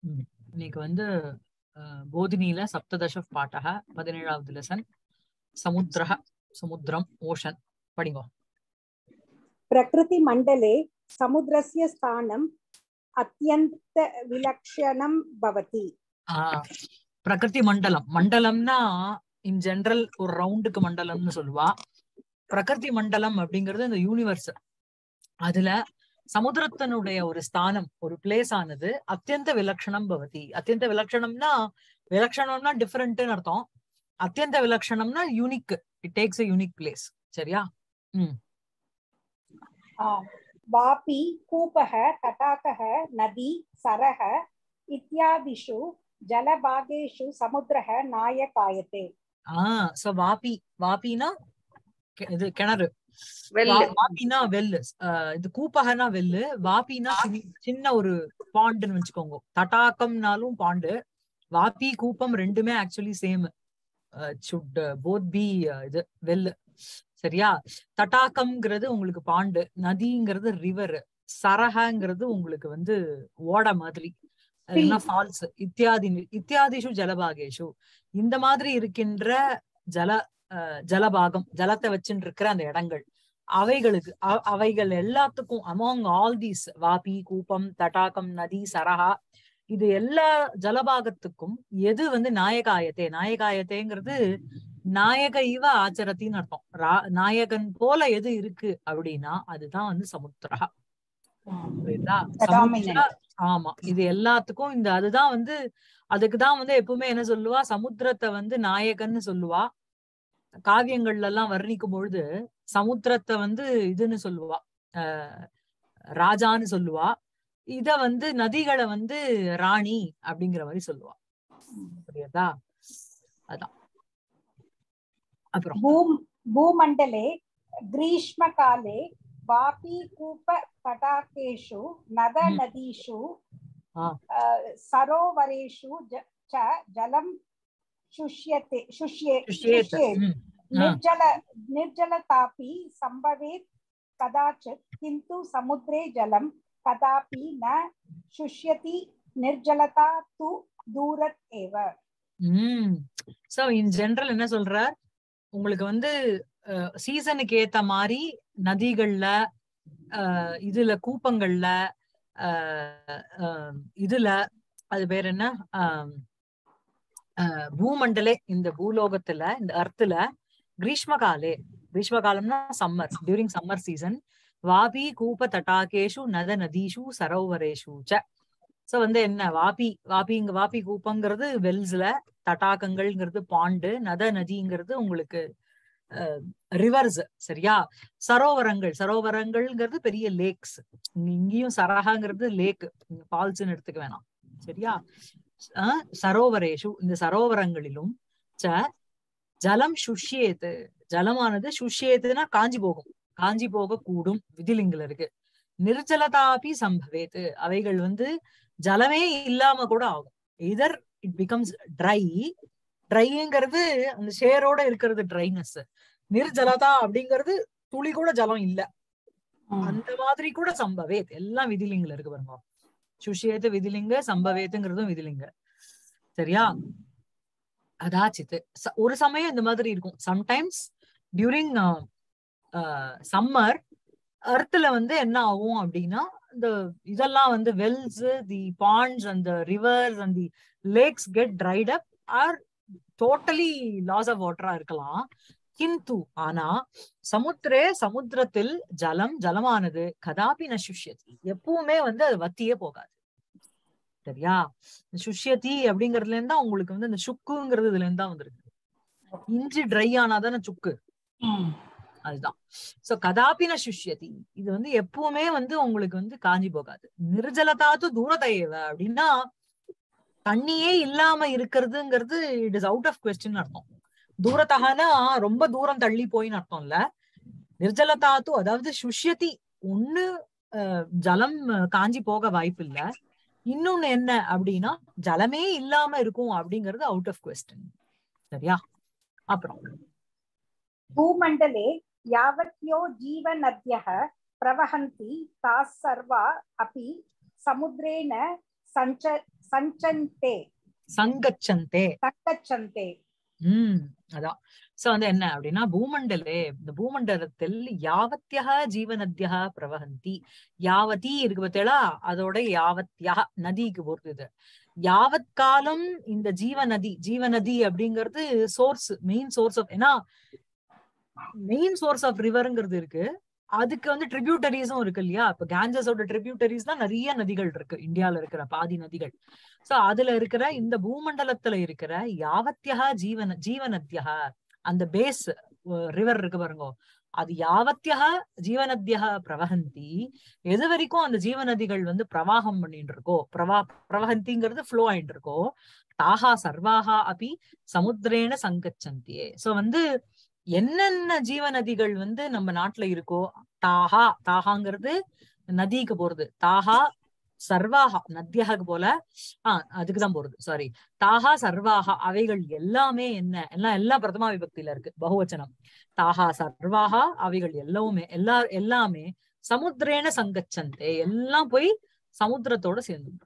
ம். இன்னைக்கு வந்து அஹ், போதினியில சப்ததச பாட்டக பதினேழாவது லெசன் சமுத்திரः சமுத்திரம் ஓஷன் படிங்கோ प्रकृतिमण्डले समुद्रस्य स्थानम् अत्यन्तविलक्षणं भवति ஆஹ் பிரகிருதி மண்டலம் மண்டலம்னா இன் ஜெனரல் ஒரு ரவுண்டுக்கு மண்டலம்னு சொல்லுவா பிரகிருதி மண்டலம் அப்படிங்கிறது இந்த யூனிவர்ஸ் அதுல சமுத்திரத்தினுடைய ஒரு ஸ்தானம் ஒரு பிளேஸ் ஆனது அத்தியந்த விலட்சணம் பவதி அத்தியந்த விலட்சணம்னா விலட்சணம்னா டிஃபரெண்ட்னு அர்த்தம் அத்தியந்த விலட்சணம்னா unique it takes a unique place சரியா वापि कूपः तटाकः नदी सरः इत्यादिषु जलभागेषु समुद्रः नायकायते ஆஹ் சோ வாபி வாபினா கி- இது கிணறு வெள்ளு வா- வாபினா வெல்லு அஹ் இது கூப்பகனா வெல்லு வாபினா சின்ன- சின்ன ஒரு பாண்டுன்னு வச்சுக்கோங்க தடாகம்னாலும் பாண்டு வாபி கூப்பம் ரெண்டுமே actually same should both be இது வெல்லு சரியா தடாகம்ங்கிறது உங்களுக்கு பாண்டு நதிங்கிறது ரிவர் சரகங்கிறது உங்களுக்கு வந்து ஓட மாதிரி ஃபால்ஸ் இத்தியாதி இத்தியாதிஷு ஜலபாகேஷு இந்த மாதிரி இருக்கின்ற ஜல அஹ், ஜலபாகம் ஜலத்தை வச்சுட்டு இருக்கிற அந்த இடங்கள் அவைகளுக்கு அ- அவைகள் எல்லாத்துக்கும் அமாங் ஆல் தீஸ் வாபி கூப்பம் தடாகம் நதி சரஹா இது எல்லா ஜலபாகத்துக்கும் எது வந்து நாயகாயத்தே நாயகாயத்தேங்கிறது நாயக இவ ஆச்சரத்தின்னு அர்த்தம் ரா- நாயகன் போல எது இருக்கு அப்படின்னா அதுதான் வந்து சமுத்திரா புரியுதா Predominant. சமுத்திர ஆமா இது எல்லாத்துக்கும் இந்த அதுதான் வந்து அதுக்குதான் வந்து எப்பவுமே என்ன சொல்லுவா சமுத்திரத்தை வந்து நாயகன்னு சொல்லுவா காவியங்கள்ல எல்லாம் வர்ணிக்கும் பொழுது சமுத்திரத்தை வந்து இதுன்னு சொல்லுவா அஹ் ராஜான்னு சொல்லுவா இத வந்து நதிகளை வந்து ராணி அப்படிங்கிற மாதிரி சொல்லுவா புரியுதா அதான் அப்புறம் भूम् भूमण्डले ग्रीष्मकाले वापीकूपतटाकेषु नदनदीषु आ। अ, सरोवरेषु ज- च जलं शुष्यते शुष्ये சுஷ்யேத். शुष्येत् ம், ஆ. निर्जल निर्जलतापि सम्भवेत् कदाचित् किन्तु समुद्रे जलं कदापि न शुष्यति निर्जलता तु दूरत् एव உம் சோ இன் ஜெனரல் என்ன சொல்றார் உங்களுக்கு வந்து சீசனுக்கு ஏத்த மாதிரி நதிகள்ல அஹ், இதுல கூப்பங்கள்ல அஹ், அஹ், இதுல அது பேர் என்ன ஆம், அஹ், பூமண்டலே இந்த பூலோகத்துல இந்த அர்த்துல கிரீஷ்ம காலே கிரீஷ்ம காலம்னா சம்மர் டியூரிங் சம்மர் சீசன் வாபி கூப தடாகேஷு நத நதீஷு சரோவரேஷு ச சோ வந்து என்ன வாபி வாபி இங்க வாபி கூப்பங்கிறது வெல்ஸ்ல தடாகங்கள்ங்கிறது பாண்டு நத நதிங்கிறது உங்களுக்கு ரிவர்ஸ் சரியா சரோவரங்கள் சரோவரங்கள்ங்கிறது பெரிய லேக்ஸ் இங்கேயும் சரஹாங்கிறது லேக் ஃபால்ஸ்ன்னு எடுத்துக்க வேணாம் சரியா அஹ் சரோவரேஷு இந்த சரோவரங்களிலும் ச ஜலம் சுஷ்யேத்து ஜலமானது சுஷ்யேத்துனா காஞ்சி போகும் காஞ்சி போக கூடும் விதிலிங்கல இருக்கு நிர்ஜலதாபி சம்பவேத்து அவைகள் வந்து ஜலமே இல்லாம கூட ஆகும் இதர் இட் பிகம்ஸ் ட்ரை ட்ரைங்கிறது அந்த ஷேரோட இருக்கிறது ட்ரைனஸ் நிர்ஜலதா அப்படிங்கிறது துளி கூட ஜலம் இல்ல அந்த மாதிரி கூட சம்பவேத் எல்லாம் விதிலிங்கல இருக்கு பாருங்க சுஷியேத்து விதிலிங்க சம்பவேத்துங்கிறதும் விதிலிங்க சரியா அதாச்சித்து ச- ஒரு சமயம் இந்த மாதிரி இருக்கும் சம்டைம்ஸ் டியூரிங் சம்மர் அர்த்ல வந்து என்ன ஆகும் அப்படின்னா இந்த இதெல்லாம் வந்து வெல்ஸ் தி பாண்ட்ஸ் அந்த rivers and the lakes get dried up are totally loss of வாட்டரா இருக்கலாம் கிந்து ஆனா சமுத்திரே சமுத்திரத்தில் ஜலம் ஜலமானது கதாபி ந சுஷ்யதி எப்பவுமே வந்து அது வத்தியே போகாது சரியா சுஷ்யதி அப்படிங்கறதுல இருந்தா உங்களுக்கு வந்து இந்த சுக்குங்கிறது இதுல இருந்தா வந்திருக்கு இஞ்சி ட்ரை ஆனாதானே சுக்கு அதுதான் சோ கதாபின சுஷ்யதி இது வந்து எப்பவுமே வந்து உங்களுக்கு வந்து காஞ்சி போகாது நிர்ஜலதாத்து தூரதையவ அப்படின்னா தண்ணியே இல்லாம இருக்கிறதுங்கிறது it is out of question அர்த்தம் தூரத்தகனா ரொம்ப தூரம் தள்ளி போயின்னு அர்த்தம் இல்ல நிர்ஜலதாத்து அதாவது சுஷ்யதி ஒண்ணு அஹ், ஜலம் அஹ், காஞ்சி போக வாய்ப்பு இல்ல இன்னொன்னு என்ன அப்படின்னா ஜலமே இல்லாம இருக்கும் அப்படிங்கிறது அவுட் ஆஃப் கொஸ்டின் சரியா அப்புறம் भूमण्डले यावत्यो जीवनद्यः प्रवहन्ति ताः सर्वा अपि समुद्रेण சஞ்ச சஞ்சந்தே சங்கச்சந்தே சங்கச்சந்தே உம் அதான் சோ வந்து என்ன அப்படின்னா பூமண்டலே இந்த பூமண்டலத்தில் யாவத்தியா ஜீவநத்யா பிரவஹந்தி யாவதி இருக்கு பார்த்தீங்களா அதோட யாவத்யா நதிக்கு போறது இது யாவத் காலம் இந்த ஜீவநதி ஜீவநதி அப்படிங்கிறது சோர்ஸ் மெயின் சோர்ஸ் ஆஃப் ஏன்னா மெயின் சோர்ஸ் ஆஃப் ரிவர்ங்கிறது இருக்கு அதுக்கு வந்து ட்ரிபியூட்டரிஸும் இருக்கு இல்லையா இப்ப கேஞ்சஸோட ட்ரிபியூட்டரிஸ் தான் நிறைய நதிகள் இருக்கு இந்தியால இருக்கிற பாதி நதிகள் சோ அதுல இருக்கிற இந்த பூமண்டலத்துல இருக்கிற யாவத்தியா ஜீவன ஜீவநத்யா அந்த பேஸ் ரிவர் இருக்கு பாருங்க அது யாவத்தியா ஜீவநத்யா பிரவஹந்தி எது வரைக்கும் அந்த ஜீவநதிகள் வந்து பிரவாகம் பண்ணிட்டு இருக்கோ பிரவா பிரவஹந்திங்கிறது ஃப்ளோ ஆயிட்டு இருக்கோ தாஹா சர்வாஹா அபி சமுத்திரேன சங்கச்சந்தியே சோ வந்து என்னென்ன ஜீவநதிகள் வந்து நம்ம நாட்டுல இருக்கோ தாஹா தாஹாங்கிறது நதிக்கு போறது தாஹா சர்வாஹா நத்தியாக போல ஆஹ் அதுக்குதான் போறது சாரி தாஹா சர்வாஹா அவைகள் எல்லாமே என்ன எல்லாம் எல்லா பிரதமா விபக்தியில இருக்கு பகுவச்சனம் தாஹா சர்வாஹா அவைகள் எல்லாமே எல்லா எல்லாமே சமுத்திரேன சங்கச்சந்தே எல்லாம் போய் சமுத்திரத்தோட சேர்ந்து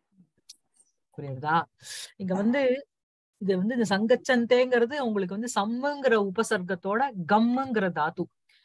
புரியுதா இங்க வந்து இது வந்து இந்த சங்கச்சந்தேங்கிறது உங்களுக்கு வந்து சம்முங்கிற உபசர்க்கத்தோட கம்முங்கிற தாத்து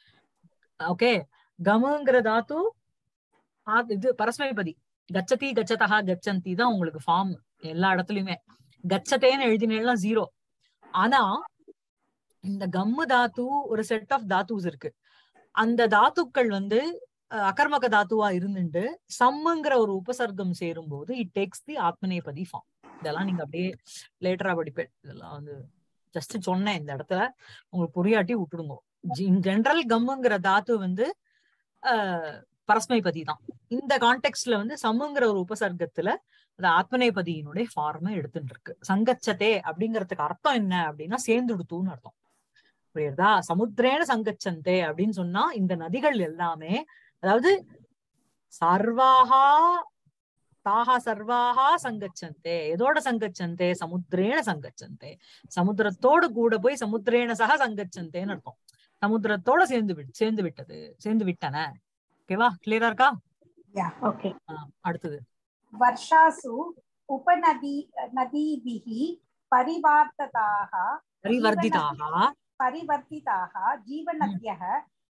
ஓகே கமுங்கிற தாத்து ஆ- இது பரஸ்மைபதி கச்சதி கச்சதா கச்சந்தி தான் உங்களுக்கு ஃபார்ம் எல்லா இடத்துலயுமே கச்சத்தேன்னு எழுதினா ஜீரோ ஆனா இந்த கம்மு தாத்து ஒரு செட் ஆஃப் தாத்துஸ் இருக்கு அந்த தாத்துக்கள் வந்து அஹ், அகர்மக தாத்துவா இருந்துட்டு சம்முங்கிற ஒரு உபசர்க்கம் சேரும் போது it takes the atmanepadi form இதெல்லாம் நீங்க அப்படியே லேட்டரா படிப்பேன் இதெல்லாம் வந்து ஜஸ்ட் சொன்னேன் இந்த இடத்துல உங்களுக்கு புரியாட்டி விட்டுடுங்க இன் ஜெனரல் கம்முங்கிற தாத்து வந்து அஹ், பரஸ்மைபதி தான் இந்த கான்டெக்ட்ல வந்து சம்முங்கிற ஒரு உபசர்க்கத்துல அது ஆத்மநேபதியினுடைய ஃபார்மை எடுத்துட்டு இருக்கு சங்கச்சதே அப்படிங்கறதுக்கு அர்த்தம் என்ன அப்படின்னா சேர்ந்துடுத்துன்னு அர்த்தம் புரியுதா சமுத்திரேன சங்கச்சந்தே அப்படின்னு சொன்னா இந்த நதிகள் எல்லாமே அதாவது சர்வாகா தாஹா சர்வாகா சங்கச்சந்தே எதோட சங்கச்சந்தே சமுத்திரேன சங்கச்சந்தே சமுத்திரத்தோடு கூட போய் சமுத்திரேன சக சங்கச்சந்தேன்னு அர்த்தம் சமுத்திரத்தோட சேர்ந்து விட் சேர்ந்து விட்டது சேர்ந்து விட்டன ஓகேவா கிளியரா இருக்கா Yeah, okay. ஆ, அடுத்தது वर्षासु उपनदी नदीभिः परिवार्तताः பரிவர்த்திதாக परिवर्तिताः जीवनद्यः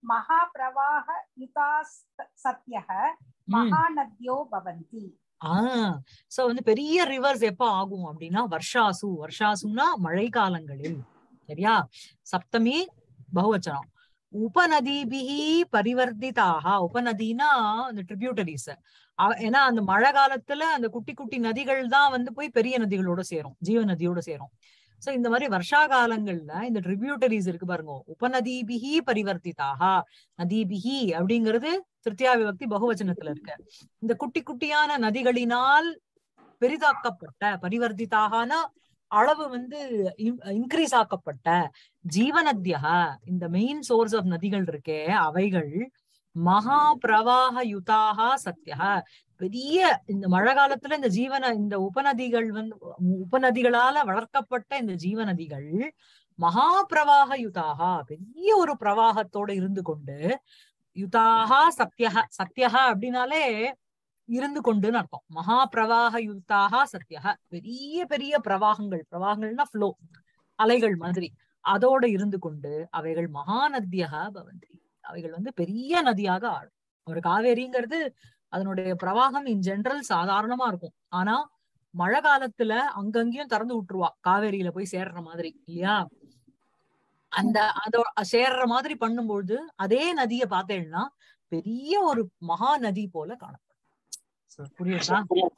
महाप्रवाहयुतास्तत्यः महानद्यो भवन्ति ஆஹ் சோ வந்து பெரிய ரிவர்ஸ் எப்ப ஆகும் அப்படின்னா வர்ஷாசு வர்ஷாசுனா மழை காலங்களில் சரியா சப்தமி பகுவச்சனம் உபநதிபிகி பரிவர்த்திதாக உபநதினா அந்த ட்ரிபியூட்டரிஸ் ஏன்னா அந்த மழை காலத்துல அந்த குட்டி குட்டி நதிகள் தான் வந்து போய் பெரிய நதிகளோட சேரும் ஜீவ நதியோட சேரும் சோ இந்த மாதிரி வருஷா காலங்கள்ல இந்த ட்ரிபியூட்டரிஸ் இருக்கு பாருங்க உபநதிபிகி பரிவர்த்திதாக நதிபிகி அப்படிங்கிறது திருத்தியா விபக்தி பகுவச்சனத்துல இருக்கு இந்த குட்டி குட்டியான நதிகளினால் பெரிதாக்கப்பட்ட பரிவர்த்தித்தாகனா அளவு வந்து இன்க்ரீஸ் ஆக்கப்பட்ட ஜீவநத்யா இந்த மெயின் சோர்ஸ் ஆஃப் நதிகள் இருக்கே அவைகள் மகா பிரவாக யுதாக சத்யா பெரிய இந்த மழை காலத்துல இந்த ஜீவன இந்த உபநதிகள் வந்து உபநதிகளால வளர்க்கப்பட்ட இந்த ஜீவநதிகள் மகா பிரவாக யுதாக பெரிய ஒரு பிரவாகத்தோட இருந்து கொண்டு யுதாகா சத்யஹ சத்யஹ அப்படின்னாலே இருந்து கொண்டுன்னு அர்த்தம் மகா பிரவாக யுக்தாக சத்யஹ பெரிய பெரிய பிரவாகங்கள் பிரவாகங்கள்னா ஃப்ளோ அலைகள் மாதிரி அதோட இருந்து கொண்டு அவைகள் மகாநத்தியக பவந்தி அவைகள் வந்து பெரிய நதியாக ஆடும் ஒரு காவேரிங்கிறது அதனுடைய பிரவாகம் இன் ஜெனரல் சாதாரணமா இருக்கும் ஆனா மழை காலத்துல அங்கங்கேயும் திறந்து விட்டுருவா காவேரியில போய் சேர்ற மாதிரி இல்லையா அந்த அதோ சேர்ற மாதிரி பண்ணும்பொழுது அதே நதியை பார்த்தேன்னா பெரிய ஒரு மகா நதி போல காணப்படும் So, புரியுதா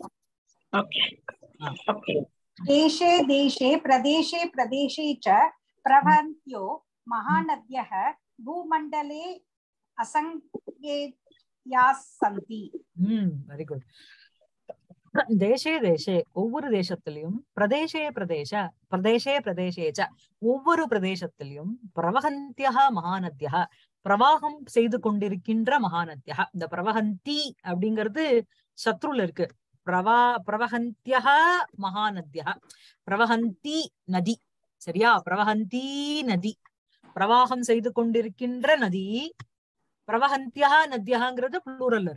देशे देशे प्रदेशे प्रदेशे च प्रवहन्त्यो महानद्यः भूमण्डले असङ्ख्याः सन्ति ம் வெரி குட் தேசே தேசே ஒவ்வொரு தேசத்திலையும் பிரதேசே பிரதேச பிரதேசே பிரதேசேச்ச ஒவ்வொரு பிரதேசத்திலையும் பிரவகந்தியக மகாநத்தியக பிரவாகம் செய்து கொண்டிருக்கின்ற மகாநத்தியக இந்த பிரவகந்தி அப்படிங்கிறது சத்ருல இருக்கு பிரவா பிரவகந்தியக மகாநத்தியக பிரவகந்தி நதி சரியா பிரவகந்தி நதி பிரவாகம் செய்து கொண்டிருக்கின்ற நதி பிரவகந்தியா நத்தியகாங்கிறது ப்ளூரல்ல இருக்கு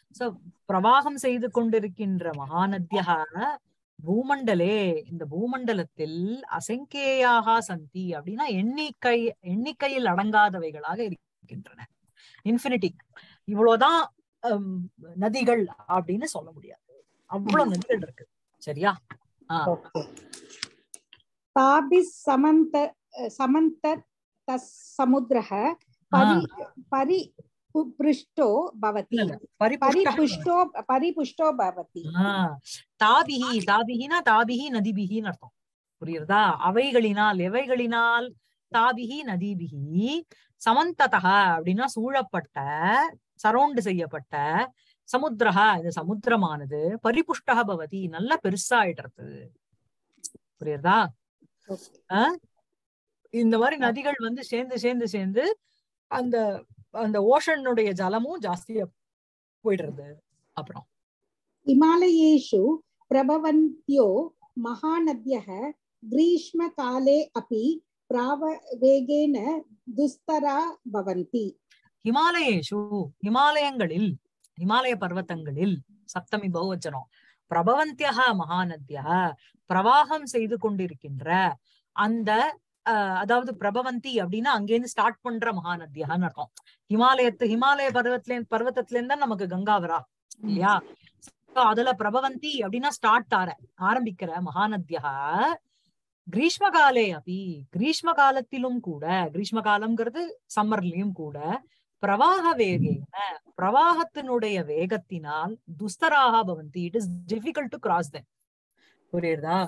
சோ பிரவாகம் செய்து கொண்டிருக்கின்ற மகாநத்யா பூமண்டலே இந்த பூமண்டலத்தில் அசங்கேயாக சந்தி அப்படின்னா எண்ணிக்கை எண்ணிக்கையில் அடங்காதவைகளாக இருக்கின்றன இன்ஃபினிட்டி இவ்வளவுதான் ஹம், நதிகள் அப்படின்னு சொல்ல முடியாது அவ்வளவு நதிகள் இருக்கு சரியா ஆஹ் ओके ताभिः समन्त समन्त तस् समुद्रः परि परिपृष्टो भवति இல்ல, பரிபுஷ்டः परिपुष्टो परिपुष्टो भवति ஆஹ் தாபிகி தாபிகினா தாபிகி நதிபிகின்னு அர்த்தம் புரியுறதா அவைகளினால் எவைகளினால் தாபிகி நதிபிகி சமந்ததக அப்படின்னா சூழப்பட்ட சரௌண்ட் செய்யப்பட்ட சமுத்திரஹ இந்த சமுத்திரமானது பரிபுஷ்டக பவதி நல்ல பெருசாயிடுறது புரியுறதா Okay. இந்த மாதிரி நதிகள் வந்து சேர்ந்து சேர்ந்து சேர்ந்து அந்த அந்த ஓஷனுடைய ஜலமும் ஜாஸ்தியா போயிடுறது அப்புறம் हिमालयेषु प्रभवन्त्यो महानद्यः ग्रीष्मकाले अपि प्राववेगेन दुस्तरा भवन्ति ஹிமாலயேஷு ஹிமாலயங்களில் ஹிமாலய பர்வத்தங்களில் சப்தமி பகுவச்சனம் பிரபவந்தியக மகாநத்யா பிரவாகம் செய்து கொண்டிருக்கின்ற அந்த அஹ், அதாவது பிரபவந்தி அப்படின்னா அங்கேருந்து ஸ்டார்ட் பண்ற மகாநத்யான்னு அர்த்தம் ஹிமாலயத்து ஹிமாலய பர்வத்துல பர்வத்தத்துல இருந்தா நமக்கு கங்கா வரா இல்லையா So, அதுல பிரபவந்தி அப்படின்னா ஸ்டார்ட் ஆற ஆரம்பிக்கிற மகாநத்யா கிரீஷ்ம காலே அப்படி கிரீஷ்ம காலத்திலும் கூட கிரீஷ்ம காலம்ங்கிறது சம்மர்லயும் கூட பிரவாக வேகேன பிரவாகத்தினுடைய வேகத்தினால் துஸ்தராக பவந்தி it is difficult to cross them புரியுதா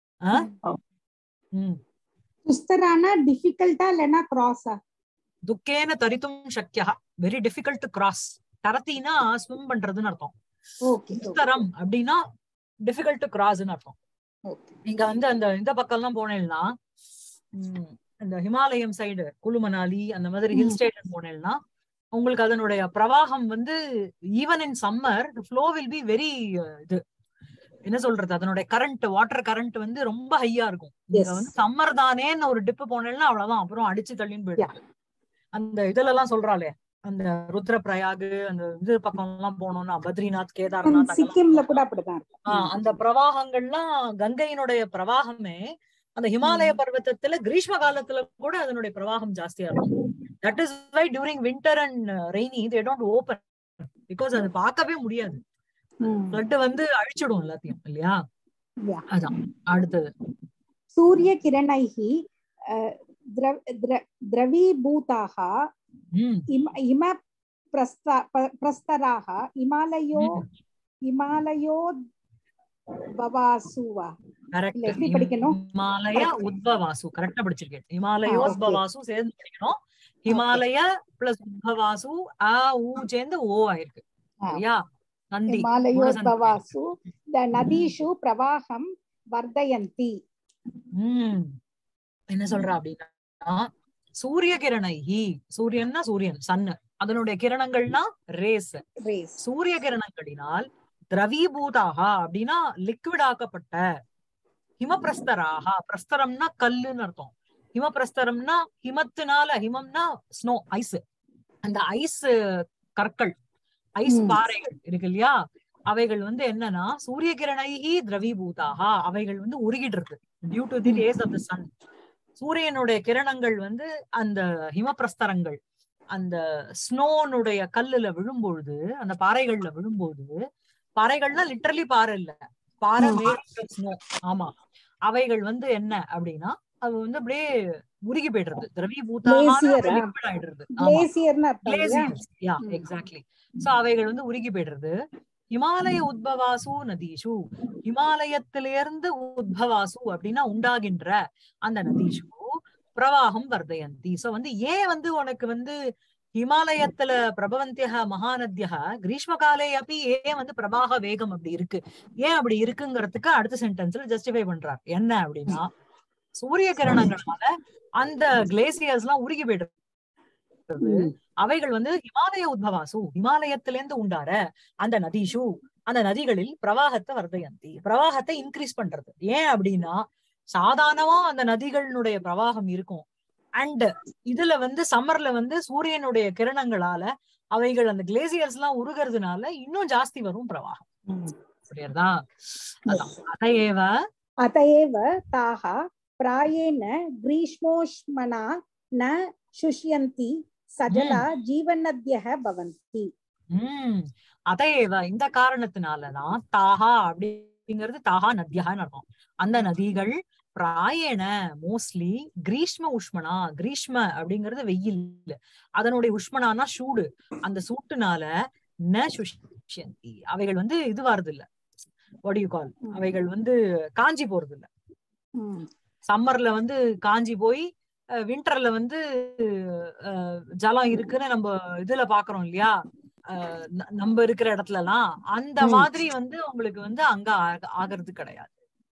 உம் दुस्तराना डिफिकल्टा लेना क्रॉसा துக்கேன தரித்தும் சக்கியா வெரி டிஃபிகல்ட் டு கிராஸ் தரத்தினா ஸ்விம் பண்றதுன்னு அர்த்தம் ओके துஸ்தரம் அப்படின்னா டிஃபிகல்ட் டு கிராஸ்ன்னு அர்த்தம் ओके நீங்க வந்து அந்த இந்த பக்கம் எல்லாம் போனேன்னா உம் இந்த ஹிமாலயம் சைடு குலு மணாலி அந்த மாதிரி ஹில் ம். ஸ்டேஷன் போனேன்னா உங்களுக்கு அதனுடைய பிரவாகம் வந்து even in summer flow will be very இது என்ன சொல்றது அதனுடைய கரண்ட் வாட்டர் கரண்ட் வந்து ரொம்ப ஹையா இருக்கும் நீங்க Yes. வந்து சம்மர் தானேன்னு ஒரு டிப்பு போனேன்னா அவ்வளவுதான் அப்புறம் அடிச்சு தள்ளின்னு போயிடும் அந்த இதுல எல்லாம் சொல்றாளே அந்த ருத்ரபிரயாகு அந்த இது பக்கம் எல்லாம் போனோம்னா பத்ரிநாத் கேதார்நாத் அங்கெல்லாம் சிக்கிம்ல கூட அப்படிதான் இருக்கும் ஆஹ் அந்த பிரவாகங்கள்லாம் கங்கையினுடைய பிரவாகமே அந்த ஹிமாலய ம். பர்வத்தத்துல கிரீஷ்ம காலத்துல கூட அதனுடைய பிரவாகம் ஜாஸ்தியா இருக்கும் that is why during winter and rainy they don't open because அது பார்க்கவே முடியாது ம். ஃப்ளட் வந்து அழிச்சிடும் எல்லாத்தையும் இல்லையா Yeah. அதான் அடுத்தது सूर्यकिरणैः अ, द्र- द्र- द्रवीभूताः ம் इम इमप्रस्ता प- प्रस्तराः हिमालयो ம். हिमालयो பவாசு வா கரெக்ட் இல்ல, எப்படி படிக்கணும்? ஹிமாலய உத்பவாசு கரெக்டா படிச்சிருக்கேன் ஹிமாலயோத்பவாசு சேர்ந்து படிக்கணும் ஹிமாலய பிளஸ் உத்பவாசு ஆ ஊ சேர்ந்து ஓ ஆயிருக்கு ஆ. சரியா நந்தி हिमालयोद्भवासु द- नदीषु प्रवाहं वर्धयन्ति உம் என்ன சொல்றா அப்படின்னா சூரிய கிரணைஹி சூரியன்னா சூரியன் சன்னு அதனுடைய கிரணங்கள்னா ரேஸ் ரேஸ் சூரிய கிரணங்களினால் திரவீபூதாக அப்படின்னா லிக்விட் ஆக்கப்பட்ட ஹிமபிரஸ்தராக பிரஸ்தரம்னா கல்லுன்னு அர்த்தம் ஹிமபிரஸ்தரம்னா ஹிமத்தினால ஹிமம்னா ஸ்னோ ஐஸ் அந்த ஐஸ் கற்கள் ஐஸ் ம். பாறைகள் இருக்கு இல்லையா அவைகள் வந்து என்னன்னா சூரிய கிரணைஹி திரவீபூதாக அவைகள் வந்து உருகிடுறது டியூ டு தி ம். ரேஸ் ஆஃப் த சன் சூரியனுடைய கிரணங்கள் வந்து அந்த ஹிமபிரஸ்தரங்கள் அந்த ஸ்னோனுடைய கல்லுல விழும்பொழுது அந்த பாறைகள்ல விழும்போது பாறைகள்னா லிட்டரலி பாறை இல்ல பாறை ம். ஸ்னோ ஆமா அவைகள் வந்து என்ன அப்படின்னா அது வந்து அப்படியே உருகி போயிடுறது திரவி Glacier ஆ? லிக்விட் ஆயிடுறது ஆமா கிளேசியர்னு அர்த்தம் இல்லையா கிளேசியர்ஸ் யா ம். எக்ஸாக்ட்லி சோ அவைகள் வந்து உருகி போயிடுறது ஹிமாலய உத்பவாசு நதீஷு ஹிமாலயத்திலிருந்து உத்பவாசு அப்படின்னா உண்டாகின்ற அந்த நதீஷு பிரவாகம் வர்தயந்தி சோ வந்து ஏன் வந்து உனக்கு வந்து ஹிமாலயத்துல பிரபவந்திய மகாநத்யா கிரீஷ்ம காலே அப்படி ஏன் வந்து பிரவாக வேகம் அப்படி இருக்கு ஏன் அப்படி இருக்குங்கிறதுக்கு அடுத்த சென்டென்ஸ்ல ஜஸ்டிஃபை பண்றார் என்ன அப்படின்னா சூரிய கிரணங்களால அந்த கிளேசியர்ஸ் எல்லாம் உருகி போயிடுறது ம். அவைகள் வந்து ஹிமாலய உத்பவாசு ஹிமாலயத்திலேருந்து உண்டார அந்த நதீஷு அந்த நதிகளில் பிரவாகத்தை வர்தயந்தி பிரவாகத்தை இன்க்ரீஸ் பண்றது ஏன் அப்படின்னா சாதாரணமா அந்த நதிகளினுடைய பிரவாகம் இருக்கும் அண்ட் இதுல வந்து சம்மர்ல வந்து சூரியனுடைய கிரணங்களால அவைகள் அந்த கிளேசியர்ஸ் எல்லாம் உருகிறதுனால இன்னும் ஜாஸ்தி வரும் பிரவாகம் ம். புரியுறதா அதான் அதையேவ अत एव ताः प्रायेण ग्रीष्मोष्मणा न शुष्यन्ति सजला जीवनद्यः भवन्ति உம் அதையேவ இந்த காரணத்தினாலதான் தாஹா அப்படிங்கிறது தாஹா நத்தியான்னு அர்த்தம் அந்த நதிகள் பிராயண மோஸ்ட்லி கிரீஷ்ம உஷ்மனா கிரீஷ்ம அப்படிங்கிறது வெயில் அதனுடைய உஷ்மனானா சூடு அந்த சூட்டுனால ந சுஷ்யந்தி அவைகள் வந்து இது வருது இல்ல what do you call ம். அவைகள் வந்து காஞ்சி போறது இல்ல ம். சம்மர்ல வந்து காஞ்சி போய் விண்டர்ல வந்து அஹ், ஜலம் இருக்குன்னு நம்ம இதுல பாக்குறோம் இல்லையா அஹ், ந- நம்ம இருக்கிற இடத்துல எல்லாம் அந்த ம். மாதிரி வந்து உங்களுக்கு வந்து அங்க ஆக- ஆகிறது கிடையாது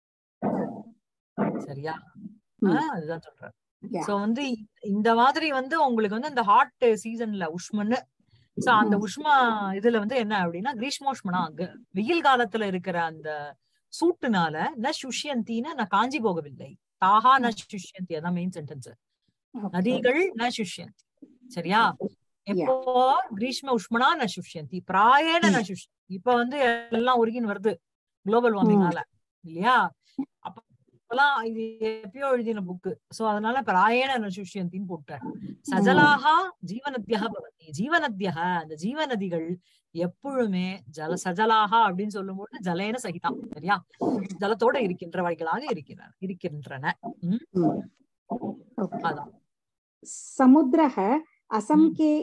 சரியா ம். ஆஹ் அதுதான் சொல்றேன் Yeah. சோ வந்து இ- இந்த மாதிரி வந்து உங்களுக்கு வந்து இந்த ஹாட் சீசன்ல உஷ்மன்னு சோ அந்த ம். உஷ்மா இதுல வந்து என்ன அப்படின்னா கிரீஷ்மோஷ்மனா க- வெயில் காலத்துல இருக்கிற அந்த சூட்டுனால ந சுஷ்யந்தின்னு நான் காஞ்சி போகவில்லை தாஹா ந சுஷ்யந்தி அதான் மெயின் சென்டென்ஸ் Okay. நதிகள் ந சுஷ்யந்தி சரியா எப்போ கிரீஷ்ம உஷ்மனா ந சுஷ்யந்தி பிராயண ந சுஷ்யந்தி இப்ப வந்து எல்லாம் உருகின்னு வருது குளோபல் வார்மிங்னால இல்லையா அப்பெல்லாம் இது எப்பயோ எழுதின புக்கு சோ அதனால பிராயண ந சுஷ்யந்தின்னு போட்டார் சஜலாகா ஜீவநத்தியாக பவதி ஜீவநத்தியக அந்த ஜீவநதிகள் எப்பொழுதுமே ஜல சஜலாகா அப்படின்னு சொல்லும்போது ஜலேன சகிதம் சரியா ஜலத்தோட இருக்கின்றவைகளாக இருக்கின்றன இருக்கின்றன ம். Okay. அதான் समुद्रः असंके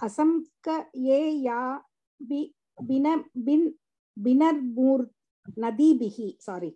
असंकयेया बि- बिन बिन बिनर्मूर् नदीभिः सारी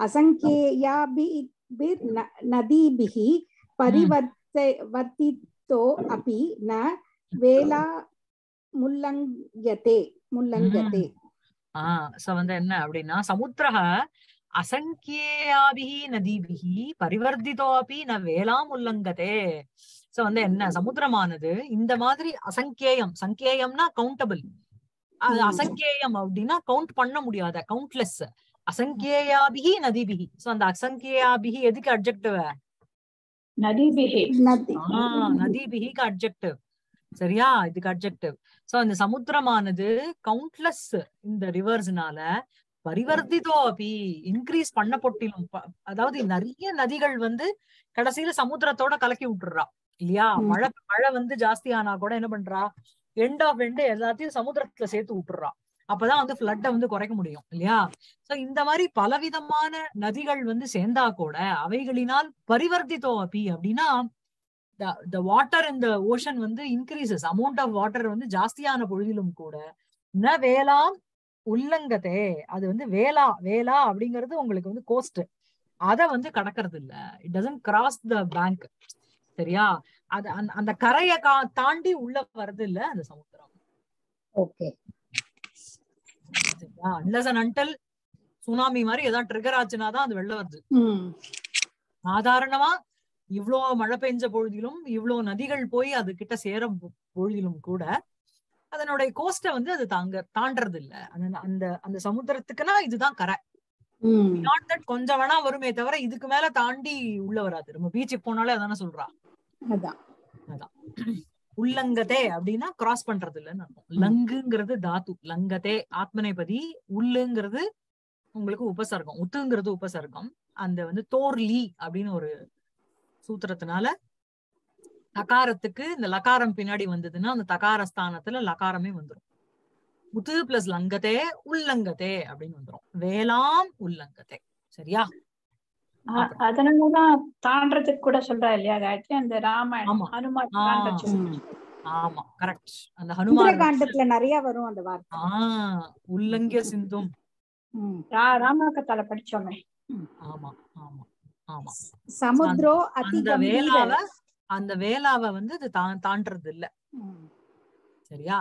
असंख्येयाभिर् न- नदीभिः परिवर्त वर्तितो अपि न वेला मुल्लङ्घ्यते मुल्लङ्घ्यते ஆஹ் சோ வந்து என்ன அப்படின்னா சமுத்திரக அசங்கியாபிஹி நதிபிஹி பரிவர்த்திதோ அப்பி ந வேளாம் உல்லங்கதே சோ வந்து என்ன சமுத்திரமானது இந்த மாதிரி அசங்கேயம் சங்கேயம்னா கவுண்டபிள் அது ம். அசங்கேயம் அப்படின்னா கவுண்ட் பண்ண முடியாத கவுண்ட்லெஸ் அசங்கேயாபிஹி நதிபிஹி சோ அந்த அசங்கேயாபிஹி எதுக்கு அட்ஜெக்டிவ் नदीभिः नदी ஆஹ் நதிபிஹிக்கு அட்ஜெக்டிவ் சரியா இதுக்கு அட்ஜெக்டிவ் சோ இந்த சமுத்திரமானது கவுண்ட்லெஸ் இந்த ரிவர்ஸ்னால பரிவர்த்திதோ அப்படி இன்க்ரீஸ் பண்ணப்பட்டிலும் ப- அதாவது நிறைய நதிகள் வந்து கடைசியில சமுத்திரத்தோட கலக்கி விட்டுறா இல்லையா ம். மழை மழை வந்து ஜாஸ்தி ஆனா கூட என்ன பண்றா எண்ட் ஆஃப் எண்ட் எல்லாத்தையும் சமுத்திரத்துல சேர்த்து விட்டுறா அப்பதான் வந்து ஃபிளட்ட வந்து குறைக்க முடியும் இல்லையா சோ இந்த மாதிரி பலவிதமான நதிகள் வந்து சேர்ந்தா கூட அவைகளினால் பரிவர்த்தித்தோ அப்பி அப்படின்னா த வாட்டர் இந்த ஓஷன் வந்து இன்க்ரீசஸ் அமௌண்ட் ஆஃப் வாட்டர் வந்து ஜாஸ்தியான பொழுதிலும் கூட ந வேளாம் உல்லங்கதே அது வந்து வேளா வேளா அப்படிங்கிறது உங்களுக்கு வந்து கோஸ்ட் அத வந்து கடக்கிறது இல்ல it doesn't cross the bank சரியா அது அந்த- அந்த கரையை கா- தாண்டி உள்ள வர்றது இல்ல அந்த சமுத்திரம் ओके சரியா அன்லஸ் அண்ட் அன்டல் சுனாமி மாதிரி ஏதாவது ட்ரிகர் ஆச்சுன்னா தான் அது வெளில வருது ம் சாதாரணமா இவ்ளோ மழை பெஞ்ச பொழுதிலும் இவ்ளோ நதிகள் போய் அது கிட்ட சேரும் பொ- பொழுதிலும் கூட அதனுடைய கோஸ்ட வந்து அது தாங்க தாண்டறது இல்ல அந்த அந்த அந்த சமுத்திரத்துக்குன்னா இதுதான் கரை ம் நாட் தட் கொஞ்சம் வேணா வருமே தவிர இதுக்கு மேல தாண்டி உள்ள வராது நம்ம பீச்சுக்கு போனாலே அதானே சொல்றா அதான் உள்ளங்கதே அப்படின்னா கிராஸ் பண்றது இல்லைன்னு அர்த்தம் லங்குங்கிறது தாத்து லங்கதே ஆத்மனைபதி உள்ளுங்கிறது உங்களுக்கு உபசர்க்கம் உத்துங்கிறது உபசர்க்கம் அந்த வந்து தோர்லி அப்படின்னு ஒரு சூத்திரத்தினால லகாரத்துக்கு இந்த லகாரம் பின்னாடி வந்ததுன்னா அந்த தகார ஸ்தானத்துல லகாரமே வந்துரும் உத்து பிளஸ் லங்கதே உள்ளங்கதே அப்படின்னு வந்துரும் வேளாம் உள்ளங்கதே சரியா அ- அதனாலதான் தாண்டறதுக்கு கூட சொல்றா இல்லையா காயத்ரி அந்த ராமாயணம் ஆமா. ஹனுமான் ஆ. தாண்ட சொல்லி. ஆமா கரெக்ட் அந்த ஹனுமான் சுந்தரகாண்டத்துல நிறைய வரும் அந்த வார்த்தை ஆஹ் உள்ளங்கிய சிந்தும் ம். ரா- ராமகத்தால படிச்சோமே ஆமா ஆமா ஆமா சமுத்ரோ அதி அந்த வேளாவ அந்த வேளாவ வந்து அது தா- தாண்டறது இல்ல சரியா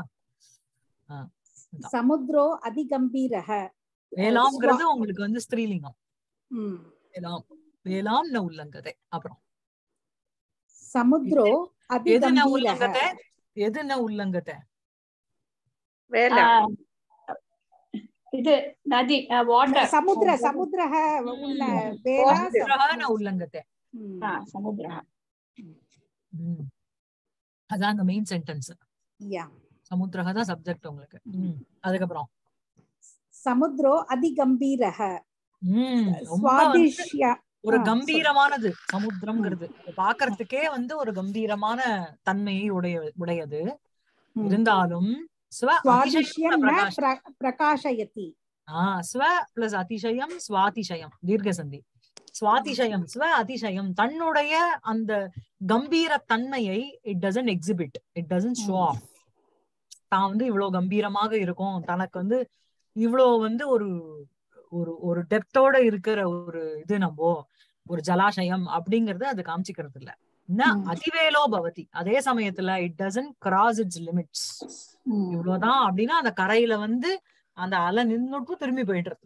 சமுத்ரோ அதி கம்பீரக வேளாம்ங்கிறது உங்களுக்கு வந்து ஸ்திரீலிங்கம் ம். வேளாம் வேளாம் ந உள்ளங்கதே அப்புறம் சமுத்ரோ அதி எது ந கம்பீரக உள்ளங்கதே எது ந உள்ளங்கதே வேலை ஆ, இது நதி வாட்டர் சமுத்திர சமுத்திரக உள்ள வேளா சமுத்திரஹ ந உள்ளங்கதே ம். சமுத்திரம் ம். அதான் அந்த மெயின் சென்டென்ஸ் Yeah. சமுத்திரக தான் சப்ஜெக்ட் உங்களுக்கு ம் அதுக்கப்புறம் समुद्रो अतिगम्भीरः ம் ரொம்ப வந்து स्वादिष्य ஒரு ஆ, கம்பீரமானது சமுத்திரம்ங்கிறது பாக்குறதுக்கே வந்து ஒரு கம்பீரமான தன்மையை உடைய உடையது ம். இருந்தாலும் ஸ்வ स्वादिष्यं அதிசயம் न பிரகாஷ் प्र- प्रकाशयति ஆ ஸ்வ பிளஸ் அதிசயம் ஸ்வாதிசயம் தீர்க்கசந்தி ஸ்வாதிசயம் ஸ்வ அதிசயம் தன்னுடைய அந்த கம்பீர தன்மையை it doesn't exhibit it doesn't show off தான் வந்து இவ்வளவு கம்பீரமாக இருக்கும் தனக்கு வந்து இவ்வளவு வந்து ஒரு ஒரு ஒரு டெப்தோட இருக்கிற ஒரு இது நம்ம ஒரு ஜலாசயம் அப்படிங்கறது அது காமிச்சிக்கிறது இல்ல ந ம். அதிவேலோ பவதி அதே சமயத்துல it doesn't cross its limits ம். இவ்வளவுதான் அப்படின்னா அந்த கரையில வந்து அந்த அலை நின்னுட்டு திரும்பி போயிடுறது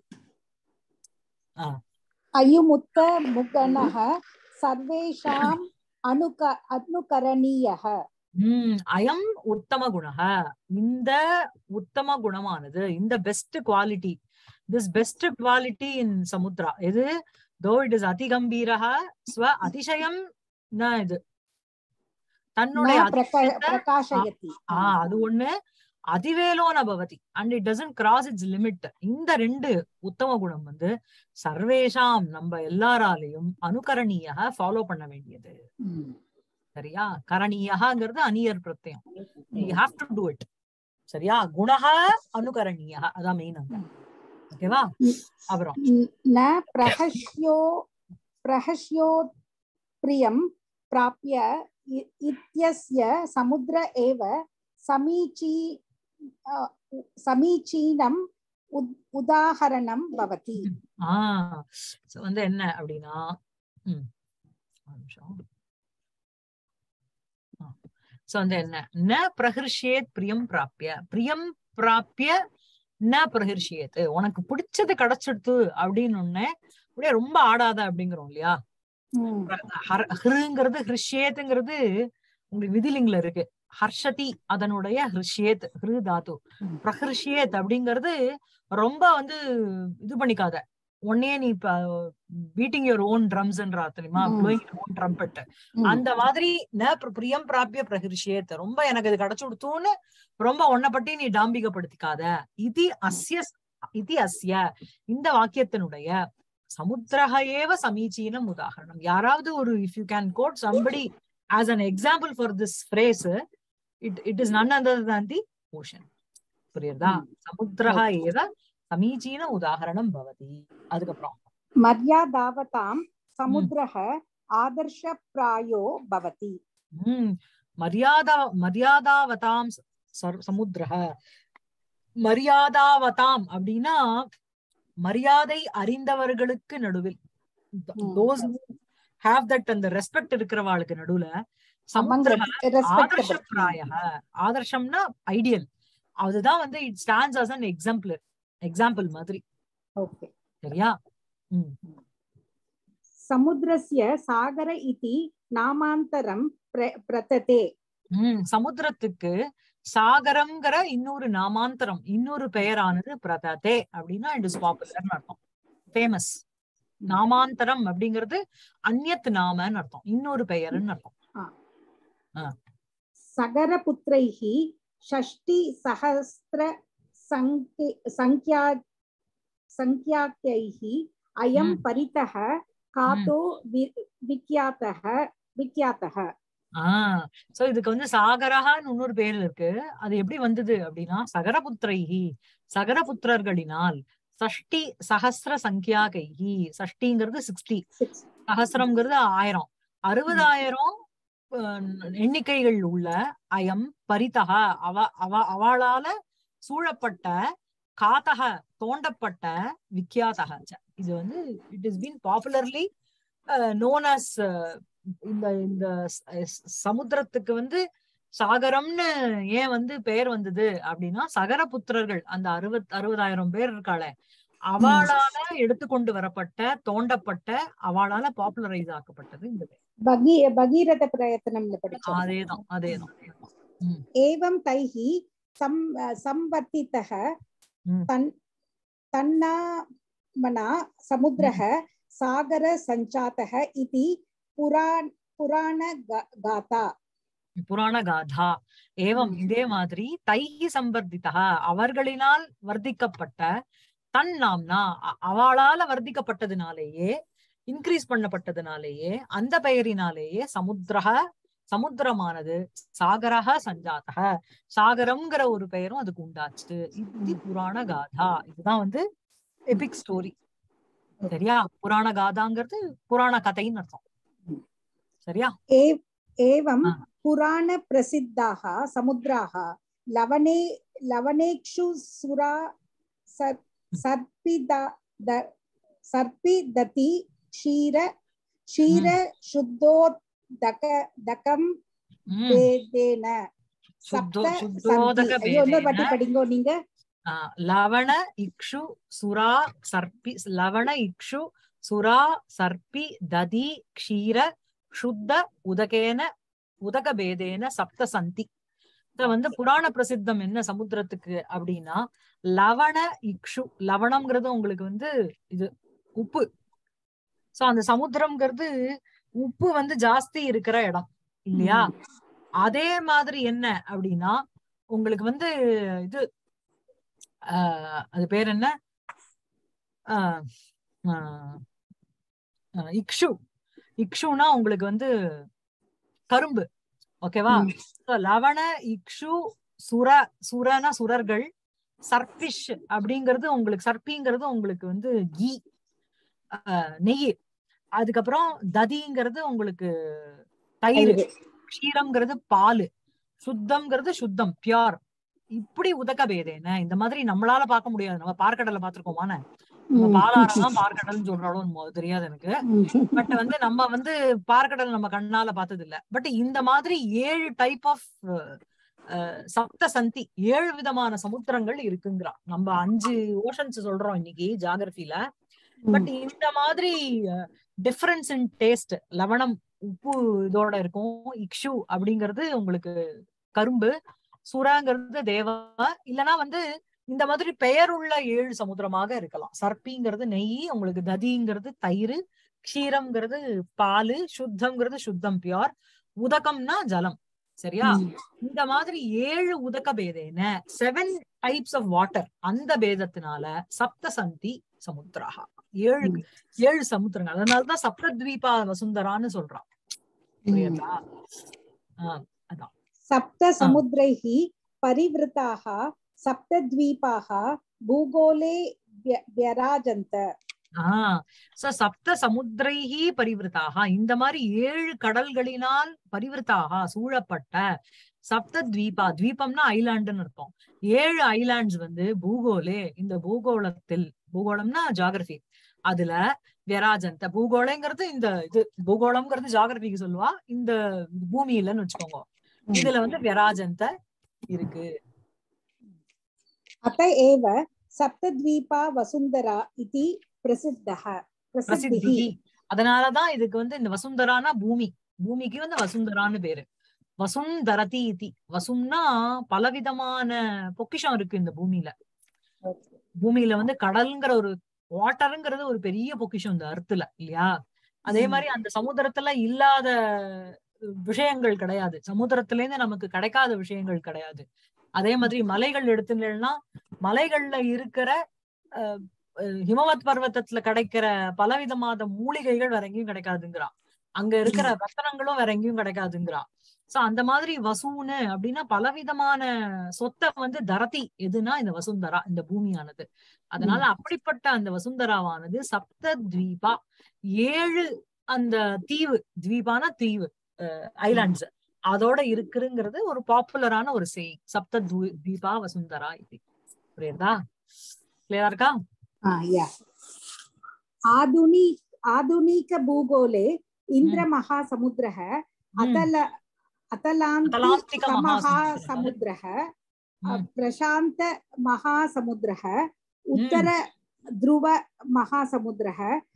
अयुमुत्त मुगणः सर्वेषाम् अनुक अनुकरणीयः உம் அயம் உத்தம குணக இந்த உத்தம குணமானது இந்த best quality this best quality in samudra எது தோ இட் இஸ் அதிகம்பீரக ஸ்வ அதிசயம் ந இது न தன்னுடைய प्रक- அதிசயத்தை प्रकाशयति ஆ அது ஒண்ணு அதிவேலோன பவதி and it doesn't cross its limit இந்த ரெண்டு உத்தம குணம் வந்து சர்வேஷாம் நம்ம எல்லாராலையும் அனுகரணீயாக ஃபாலோ பண்ண வேண்டியது ம். சரியா கரணீயகாங்கிறது அனியர் பிரத்யம் you have to do it சரியா குணக அனுகரணீய அதான் மெயின் அங்க ஓகேவா அப்புறம் न प्रहस्यो प्रहस्यो प्रियं प्राप्य इ- इत्यस्य समुद्र एव समीची अ, उ- समीचीनम् उद- उदाहरणं भवति ஆஹ் so வந்து என்ன அப்படின்னா ம் ஒரு நிமிஷம் சோ வந்து என்ன ந பிரஹர்ஷியேத் பிரியம் பிராப்பிய பிரியம் பிராப்பிய ந பிரஹர்ஷியேத் உனக்கு பிடிச்சது கிடைச்சிடுத்து அப்படின்னு ஒண்ணு அப்படியே ரொம்ப ஆடாத அப்படிங்கிறோம் இல்லையா ம். ஹர- ஹிருங்கிறது ஹிருஷ்யேத்துங்கிறது உங்களுக்கு விதிலிங்ல இருக்கு ஹர்ஷதி அதனுடைய ஹிருஷ்யேத் ஹிரு தாத்து ம். பிரஹர்ஷியேத் அப்படிங்கிறது ரொம்ப வந்து இது பண்ணிக்காத உடனே நீ இப்ப பீட்டிங் யுவர் ஓன் ட்ரம்ஸ்ன்றா தெரியுமா ம். ப்ளோயிங் ஓன் ட்ரம்பெட் ம். அந்த மாதிரி ந பிர- பிரியம் பிராப்பிய பிரஹர்ஷியேத் ரொம்ப எனக்கு இது கிடைச்சு கொடுத்தோன்னு ரொம்ப உன்னை பத்தி நீ டாம்பிகப்படுத்திக்காத இது அஸ்ய இது அஸ்ய இந்த வாக்கியத்தினுடைய சமுத்திரக ஏவ சமீச்சீனம் உதாகரணம் யாராவது ஒரு if you can quote somebody as an example for this phrase it it is none other than the ocean புரியுதா ம். சமுத்திரக ஏவ சமீச்சீன உதாகரணம் பவதி அதுக்கப்புறம் मर्यादावतां समुद्रः आदर्शप्रायो भवति உம் மரியாதா மரியாதாவதாம் ச- சர்- சமுத்திரக மரியாதாவதாம் அப்படின்னா மரியாதை அறிந்தவர்களுக்கு நடுவில் ம். தோஸ் ஹாவ் தட் அந்த ரெஸ்பெக்ட் இருக்கிறவாளுக்கு நடுவுல among சமுத்திரக ஆதர்ஷ respectable பிராயக ஆதர்ஷம்னா ஐடியல் அதுதான் வந்து it stands as an example example மாதிரி okay சரியா உம் समुद्रस्य सागर इति नामान्तरं प्र- प्रतते உம் சமுத்திரத்துக்கு சாகரம்ங்கிற இன்னொரு நாமாந்தரம் இன்னொரு பெயரானது பிரததே அப்படின்னா இட் இஸ் பாப்புலர்னு அர்த்தம் ஃபேமஸ் நாமாந்தரம் அப்படிங்கிறது அந்நியத் நாமன்னு அர்த்தம் இன்னொரு பெயர்னு அர்த்தம் सगरपुत्रैः षष्टिसहस्र सङ्ख्या सङ्ख्याकैः अयं हम्म। परितः कातो वि- विख्यातः विख्यातः ஆஹ் சோ இதுக்கு வந்து சாகரஹான்னு இன்னொரு பேர் இருக்கு அது எப்படி வந்தது அப்படின்னா சகரபுத்திரைஹி சகரபுத்திரர்களினால் சஷ்டி சஹஸ்ர சங்கியா கைஹி சஷ்டிங்கிறது சிக்ஸ்டி Six. சஹஸ்ரம்ங்கிறது ஆயிரம் அறுபதாயிரம் அஹ், எண்ணிக்கைகள் உள்ள அயம் பரிதக அவ அவ அவளால சூழப்பட்ட காத்தக தோண்டப்பட்ட விக்கியாதக ச. இது வந்து it is been popularly known as இந்த இந்த ச- ஸ்- சமுத்திரத்துக்கு வந்து சாகரம்னு ஏன் வந்து பெயர் வந்தது அப்படின்னா சகரபுத்திரர்கள் அந்த அறுபத் அறுபதாயிரம் பேர் இருக்காளே அவளால எடுத்துக்கொண்டு வரப்பட்ட தோண்டப்பட்ட அவளால பாப்புலரைஸ் ஆக்கப்பட்டது இந்த பெயர் भगी भगीरथ प्रयत्नं படிச்சோம் அதேதான் அதேதான் அதேதான். एवं तैः सं संवर्तितः ம். तन् तन्नामना समुद्रः सागरसञ्जातः इति पुराण पुराणगाथा புராண காதா ஏவம் இதே மாதிரி தைஹி சம்பர்திதா அவர்களினால் வர்த்திக்கப்பட்ட தன் நாம்னா அ- அவளால வர்த்திக்கப்பட்டதுனாலேயே இன்க்ரீஸ் பண்ணப்பட்டதுனாலேயே அந்த பெயரினாலேயே சமுத்திரக சமுத்திரமானது சாகரக சஞ்சாதக சாகரம்ங்கிற ஒரு பெயரும் அதுக்கு உண்டாச்சு இது புராண காதா இதுதான் வந்து எபிக் ஸ்டோரி சரியா புராண காதாங்கிறது புராண கதைன்னு அர்த்தம் சரியா एव- एवं हा. पुराणप्रसिद्धाः समुद्राः लवणे लवणेक्षु सुरा सर्- सर्पिदा द- सर्पिदति क्षीर क्षीर शुद्धोदक दकं உம் वेदेन சுத்தோ सप्त சுத்தோதக सन्ति ஐயோ இன்னொரு வாட்டி பேதேன படிங்கோ நீங்க ஆ, லவண இக்ஷு சுரா சர்ப்பி லவண இக்ஷு சுரா சர்ப்பி ததி க்ஷீர சுத்த உதகேன உதக பேதேன சப்த சந்தி இத வந்து புராண பிரசித்தம் என்ன சமுத்திரத்துக்கு அப்படின்னா லவண இக்ஷு லவணம்ங்கிறது உங்களுக்கு வந்து இது உப்பு சோ அந்த சமுத்திரம்ங்கிறது உப்பு வந்து ஜாஸ்தி இருக்கிற இடம் இல்லையா அதே மாதிரி என்ன அப்படின்னா உங்களுக்கு வந்து இது ஆஹ் அது பேர் என்ன ஆஹ் ஆஹ் ஆஹ் இக்ஷு இக்ஷுனா உங்களுக்கு வந்து கரும்பு ஓகேவா ம். So, லவண இக்ஷு சுர சுரனா சுரர்கள் சர்பிஷ் அப்படிங்கிறது உங்களுக்கு சர்ப்பிங்கிறது உங்களுக்கு வந்து கீ ஆஹ் நெய் அதுக்கப்புறம் ததிங்கிறது உங்களுக்கு தயிர் க்ஷீரம்ங்கிறது பால் சுத்தம்ங்கிறது சுத்தம் பியோர் இப்படி உதக்க பேதேன இந்த மாதிரி நம்மளால பார்க்க முடியாது நம்ம பார்க்கடலை பார்த்திருக்கோமான நம்ம பாலாரம் தான் பார்க்கடல்னு சொல்றாலும் என்னமோ அது தெரியாது எனக்கு பட் வந்து நம்ம வந்து பார்க்கடல் நம்ம கண்ணால பார்த்தது இல்ல பட் இந்த மாதிரி ஏழு டைப் ஆஃப் சப்த சந்தி ஏழு விதமான சமுத்திரங்கள் இருக்குங்கிறான் நம்ம அஞ்சு ஓஷன்ஸ் சொல்றோம் இன்னைக்கு ஜாகிரபில பட் இந்த மாதிரி டிஃபரன்ஸ் இன் டேஸ்ட் லவணம் உப்பு இதோட இருக்கும் இக்ஷு அப்படிங்கிறது உங்களுக்கு கரும்பு சுராங்கிறது தேவா இல்லனா வந்து இந்த மாதிரி பெயருள்ள ஏழு சமுத்திரமாக இருக்கலாம் சர்ப்பிங்கிறது நெய் உங்களுக்கு ததிங்கிறது தயிர் க்ஷீரம்ங்கிறது பால் சுத்தம்ங்கிறது சுத்தம் பியோர் உதகம்னா ஜலம் சரியா இந்த மாதிரி ஏழு உதக பேதேன செவன் டைப்ஸ் ஆஃப் வாட்டர் அந்த பேதத்தினால சப்த சந்தி சமுத்திராக ஏழு ஏழு சமுத்திரங்கள் அதனாலதான் சப்தத்வீபா வசுந்தரான்னு சொல்றான் புரியுதா ஆஹ் அதான் सप्त समुद्रैः परिवृताः सप्तद्वीपाः भूगोले व्य- व्यराजन्त ஆஹ் சோ சப்த சமுத்திரைஹி பரிவிருத்தாக இந்த மாதிரி ஏழு கடல்களினால் பரிவிருத்தாக சூழப்பட்ட சப்த தீபா தீபம்னா ஐலாண்டுன்னு அர்த்தம் ஏழு ஐலாண்ட்ஸ் வந்து பூகோலே இந்த பூகோளத்தில் பூகோளம்னா ஜாகிரபி அதுல வியராஜந்த பூகோளங்கிறது இந்த இது பூகோளம்ங்கிறது ஜாகிரபிக்கு சொல்லுவா இந்த பூமியிலன்னு வச்சுக்கோங்க இதுல வந்து வியராஜந்த இருக்கு अत एव सप्तद्वीपा वसुन्धरा इति प्रसिद्धः பிரசித்தி प्रसिद्धिः அதனாலதான் இதுக்கு வந்து இந்த வசுந்தரானா பூமி பூமிக்கு வந்து வசுந்தரான்னு பேரு வசுந்தரதி இதி வசும்னா பலவிதமான பொக்கிஷம் இருக்கு இந்த பூமியில பூமியில வந்து கடல்ங்கிற ஒரு வாட்டருங்கிறது ஒரு பெரிய பொக்கிஷம் இந்த அர்த்துல இல்லையா அதே மாதிரி அந்த சமுத்திரத்துல இல்லாத விஷயங்கள் கிடையாது சமுத்திரத்துல இருந்து நமக்கு கிடைக்காத விஷயங்கள் கிடையாது அதே மாதிரி மலைகள் எடுத்துட்டேன்னா மலைகள்ல இருக்கிற அஹ், அஹ், ஹிமவத் பர்வதத்துல கிடைக்கிற பலவிதமான மூலிகைகள் வேற எங்கேயும் கிடைக்காதுங்கிறான் அங்க இருக்கிற ரத்தனங்களும் வேற எங்கேயும் கிடைக்காதுங்கிறான் சோ அந்த மாதிரி வசூனு அப்படின்னா பலவிதமான சொத்தை வந்து தரதி எதுனா இந்த வசுந்தரா இந்த பூமியானது அதனால அப்படிப்பட்ட அந்த வசுந்தராவானது சப்த தீபா ஏழு அந்த தீவு தீபான தீவு ஐலாண்ட்ஸ் அதோட இருக்குங்கிறது ஒரு பாப்புலரான ஒரு சேயிங் சப்த தூ- தீபா வசுந்தரா இது புரியுதா கிளியரா இருக்கா Ah, yeah. आधुनि आधुनिकभूगोले इन्द्रमहासमुद्रः अतल अतलान्तिकमहासमुद्रः अतलान्तिकमहासमुद्रः। हम्म। प्रशान्तमहासमुद्रः उत्तरध्रुवमहासमुद्रः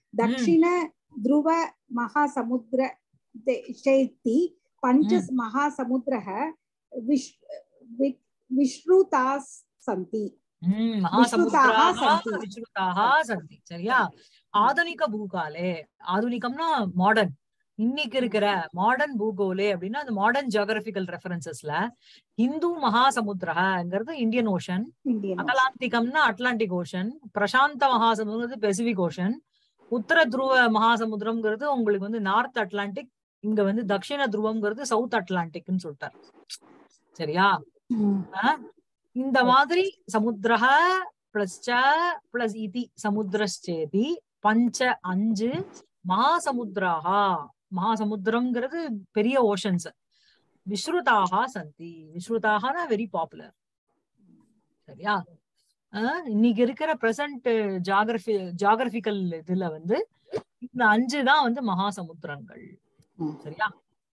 दक्षिणध्रुवमहासमुद्र चेति पञ्च हम्म। महासमुद्रः विश् वि- विश्रुताः सन्ति हम्म, विश्रुताः महासमुद्राः सन्ति। विश्रुताः सन्ति சரியா ஆதுனிக பூகாலே ஆதுனிகம்னா மாடர்ன் இன்னைக்கு இருக்கிற மாடர்ன் பூகோலே அப்படின்னா அந்த மாடர்ன் ஜியோகிராபிக்கல் ரெஃபரன்சஸ்ல இந்து மகாசமுத்திரங்கிறது இந்தியன் ஓஷன் இந்தியன் அட்லாண்டிகம்னா அட்லாண்டிக் ஓஷன் பிரசாந்த மகாசமுத்திரம் பெசிபிக் ஓஷன் உத்தர துருவ மகாசமுத்திரம்ங்கிறது உங்களுக்கு வந்து நார்த் அட்லாண்டிக் இங்க வந்து தட்சிண துருவம்ங்கிறது சவுத் அட்லாண்டிக்னு சொல்லிட்டார் சரியா ஆஹ் இந்த மாதிரி சமுத்திரஹ பிளஸ் ச பிளஸ் இதி சமுத்திரச்சேதி பஞ்ச அஞ்சு மகாசமுத்திராகா மகாசமுத்திரம்ங்கிறது பெரிய ஓஷன்ஸ் விஸ்ருதாக சந்தி விஸ்ருதாகனா வெரி பாப்புலர் சரியா ஆஹ் இன்னைக்கு இருக்கிற பிரசன்ட் ஜாகிரபி ஜாகிரபிக்கல் இதுல வந்து இந்த அஞ்சு தான் வந்து மகாசமுத்திரங்கள் ம். சரியா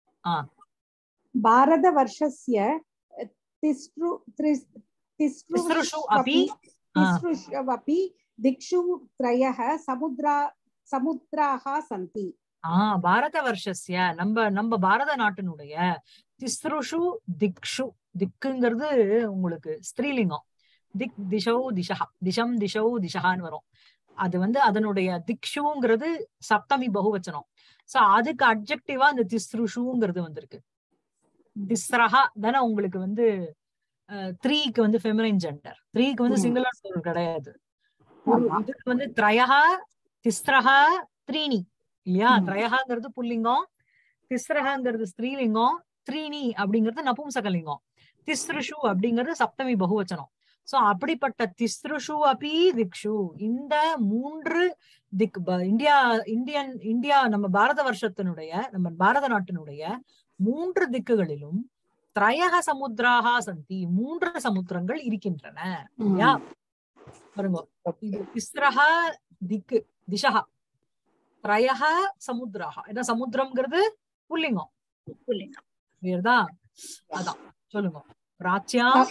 भारतवर्षस्य तिसृ त्रिस्- तिसृषु अपि, तिसृष्वपि तिसृष्वपि दिक्षु त्रयः समुद्रा समुद्राः सन्ति ஆஹ் பாரத வருஷஸ்ய நம்ம நம்ம பாரத நாட்டினுடைய திஸ்ருஷு திக்ஷு திக்குங்கிறது உங்களுக்கு ஸ்திரீலிங்கம் திக் திஷௌ திஷா திஷம் திஷௌ திஷான்னு வரும் அது வந்து அதனுடைய திக்ஷுங்கிறது சப்தமி பகுவச்சனம் சோ அதுக்கு அப்ஜெக்டிவா அந்த திஸ்ருஷுங்கிறது வந்திருக்கு திஸ்ரஹா தானே உங்களுக்கு வந்து த்ரீக்கு வந்து ஃபெமினைன் ஜெண்டர் த்ரீக்கு வந்து ம். சிங்குலர் சொல் கிடையாது ஒரு ஆமா. இதுக்கு வந்து திரயஹ திஸ்ரஹ த்ரீணி இல்லையா ம். திரயஹங்கிறது புல்லிங்கம் திஸ்ரஹங்கிறது ஸ்திரீலிங்கம் த்ரீணி அப்படிங்கிறது நபும்சகலிங்கம் திஸ்ருஷு அப்படிங்கிறது சப்தமி பகுவச்சனம் சோ அப்படிப்பட்ட திஸ்ருஷு அபி திக்ஷு இந்த மூன்று திக் ப- இந்தியா இந்தியன் இந்தியா நம்ம பாரத வருஷத்தினுடைய நம்ம பாரத நாட்டினுடைய மூன்று திக்குகளிலும் திரயக சமுத்திராக சந்தி மூன்று சமுத்திரங்கள் இருக்கின்றன யா. பாருங்க இது திஸ்ரஹ திக்கு திசஹ திரயக சமுத்திராக ஏன்னா சமுத்திரம்ங்கிறது புல்லிங்கம் புல்லிங்கம். புரியுறதா அதான் சொல்லுங்க பிராச்சியாம்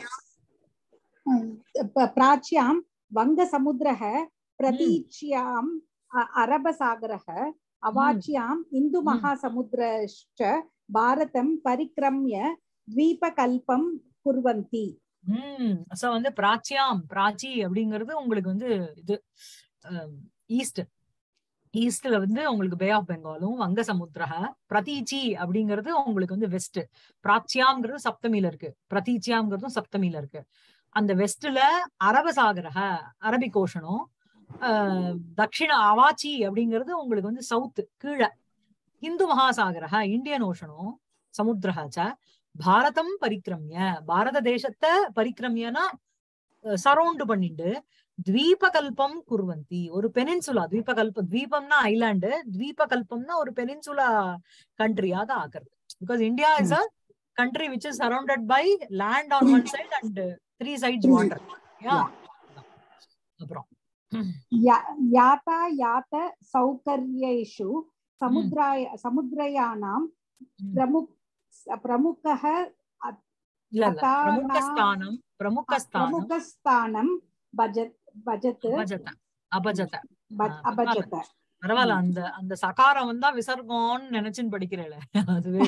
प- प्राच्यां वङ्गसमुद्रः प्रतीच्याम् अ- अरबसागरः अवाच्याम् इन्दुमहासमुद्रश्च भारतं परिक्रम्य द्वीपकल्पं कुर्वन्ति உம் சோ வந்து பிராச்சியாம் பிராச்சி அப்படிங்கிறது உங்களுக்கு வந்து இது ஈஸ்ட் ஈஸ்ட்ல வந்து உங்களுக்கு பே ஆஃப் பெங்காலும் வங்க சமுத்திரக பிரதீச்சி அப்படிங்கிறது உங்களுக்கு வந்து வெஸ்ட் பிராச்சியாம்ங்கிறது சப்தமியில இருக்கு பிரதீச்சியாம்ங்கிறதும் சப்தமியில இருக்கு அந்த வெஸ்ட்ல அரபசாகரக அரபிக் ஓஷனும் ஆஹ் தட்சிண அவாச்சி அப்படிங்கிறது உங்களுக்கு வந்து சவுத் கீழே இந்து மகாசாகரக இந்தியன் ஓஷனும் சமுத்திரக பாரதம் பரிக்கிரமிய பாரத தேசத்தை பரிக்கிரமியனா சரௌண்ட் பண்ணிட்டு த்வீபகல்பம் குர்வந்தி ஒரு பெனின்சுலா த்வீபகல்பம் த்வீபம்னா ஐலாண்டு த்வீபகல்பம்னா ஒரு பெனின்சுலா கண்ட்ரியா தான் ஆக்குறது because India is a country which is surrounded by land on one side and three sides water அப்புறம் या- यातायात सौकर्येषु समुद्राय समुद्रयानां प्रमुख प्रमुखः இல்ல இல்ல அதானா- பிரமுக ஸ்தானம் பிரமுக ஸ்தானம் प्रमुखस्थानं भजत् भजत् அபஜத அபஜத भज- ஆ, अभजत பரவாயில்ல அந்த அந்த சகாரம் வந்தா விசர்கம்னு நினைச்சுன்னு படிக்கிறேன் அதுவே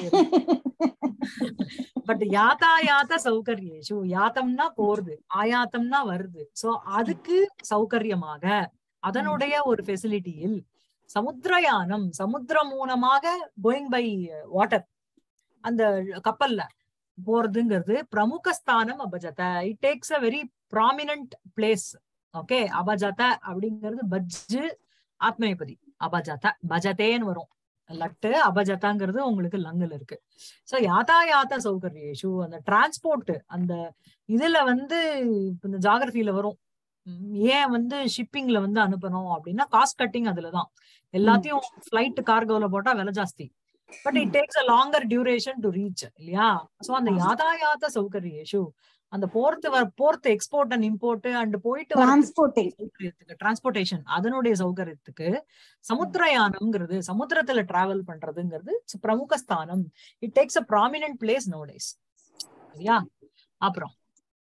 பட் யாத்தாயாத்த சௌகரியேஷு யாத்தம்னா போறது ஆயாத்தம்னா வருது சோ அதுக்கு சௌகரியமாக அதனுடைய ஒரு ஃபெசிலிட்டியில் சமுத்திரயானம் சமுத்திரம் மூலமாக கோயிங் பை வாட்டர் அந்த கப்பல்ல போறதுங்கிறது பிரமுக ஸ்தானம் அபஜத it takes a very prominent place okay அபஜத அப்படிங்கிறது பஜ்ஜு ஆத்மநேபதி அபஜத பஜதேன்னு வரும் லட்டு அபஜதாங்கிறது உங்களுக்கு லங்குல இருக்கு சோ யாத்தாயாத்த சௌகரியேஷு அந்த டிரான்ஸ்போர்ட் அந்த இதுல வந்து இப்ப இந்த ஜாகிரபில வரும் உம் ஏன் வந்து ஷிப்பிங்ல வந்து அனுப்பணும் அப்படின்னா காஸ்ட் கட்டிங் அதுலதான் எல்லாத்தையும் ஃபிளைட் கார்கோல போட்டா விலை ஜாஸ்தி but it takes a longer duration to reach இல்லையா சோ அந்த யாதாயாத்த சௌகரியேஷு அந்த போர்த்து வர port export and import and போயிட்டு transporting சௌகரியத்துக்கு டிரான்ஸ்போர்டேஷன் அதனுடைய சௌகரியத்துக்கு சமுத்திரயானம்ங்கிறது சமுத்திரத்துல டிராவல் பண்றதுங்கிறது it's a பிரமுக ஸ்தானம் it takes a prominent place nowadays சரியா அப்புறம்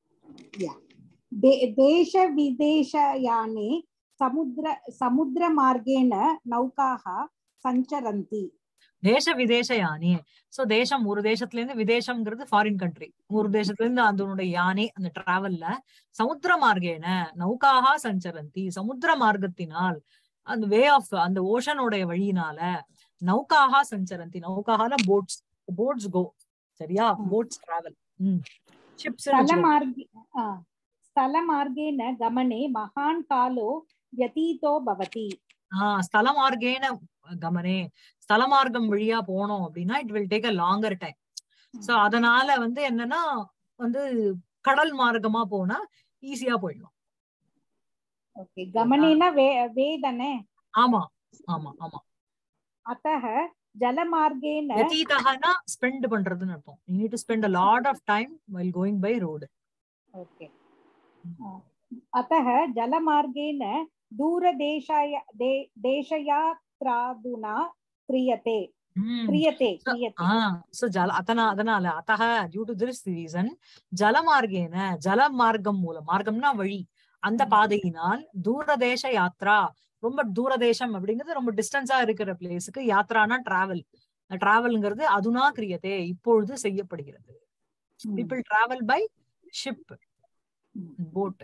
दे- देशविदेशयाने समुद्र समुद्रमार्गेण नौकाः सञ्चरन्ति தேச விதேச யானே சோ தேசம் ஒரு தேசத்துல இருந்து விதேசம்ங்கிறது ஃபாரின் கண்ட்ரி ஒரு தேசத்துல இருந்து அதனுடைய யானை அந்த டிராவல்ல சமுத்திர மார்க்கேன நௌகாக சஞ்சரந்தி சமுத்திர மார்க்கத்தினால் அந்த வே ஆஃப் அந்த ஓஷனோடைய வழியினால நௌகாஹா சஞ்சரந்தி நௌகாஹான போட்ஸ் போட்ஸ் கோ சரியா ம். போட்ஸ் டிராவல் ஷிப்ஸ் स्थलमार्गे आ, स्थलमार्गेण गमने महान् कालो व्यतीतो भवति ஆஹ் ஸ்தல மார்க்கேன கமனே ஸ்தல மார்க்கம் வழியா போனோம் அப்படின்னா it will take a longer time so அதனால வந்து என்னன்னா வந்து கடல் மார்க்கமா போனா ஈஸியா போயிடலாம் ओके गमनेन वे वेदने ஆமா ஆமா ஆமா अतः जलमार्गेण யதீதகனா ஸ்பெண்ட் பண்றதுன்னு அர்த்தம் you need to spend a lot of time while going by road okay आ, अतः जलमार्गेण दूरदेशाय दे, देशयात्रादुना क्रियते क्रियते So, क्रियते ஆஹ் சோ ஜல அதனா அதனால அத்தக டியூ டு திஸ் ரீசன் ஜலமார்கேன ஜல மார்க்கம் மூலம் மார்க்கம்னா வழி அந்த ம். பாதையினால் தூரதேச யாத்ரா ரொம்ப தூரதேசம் அப்படிங்கிறது ரொம்ப டிஸ்டன்ஸா இருக்கிற பிளேஸுக்கு யாத்ரானா டிராவல் டிராவல்ங்கிறது அதுனா கிரியத்தே இப்பொழுது செய்யப்படுகிறது people travel by ship boat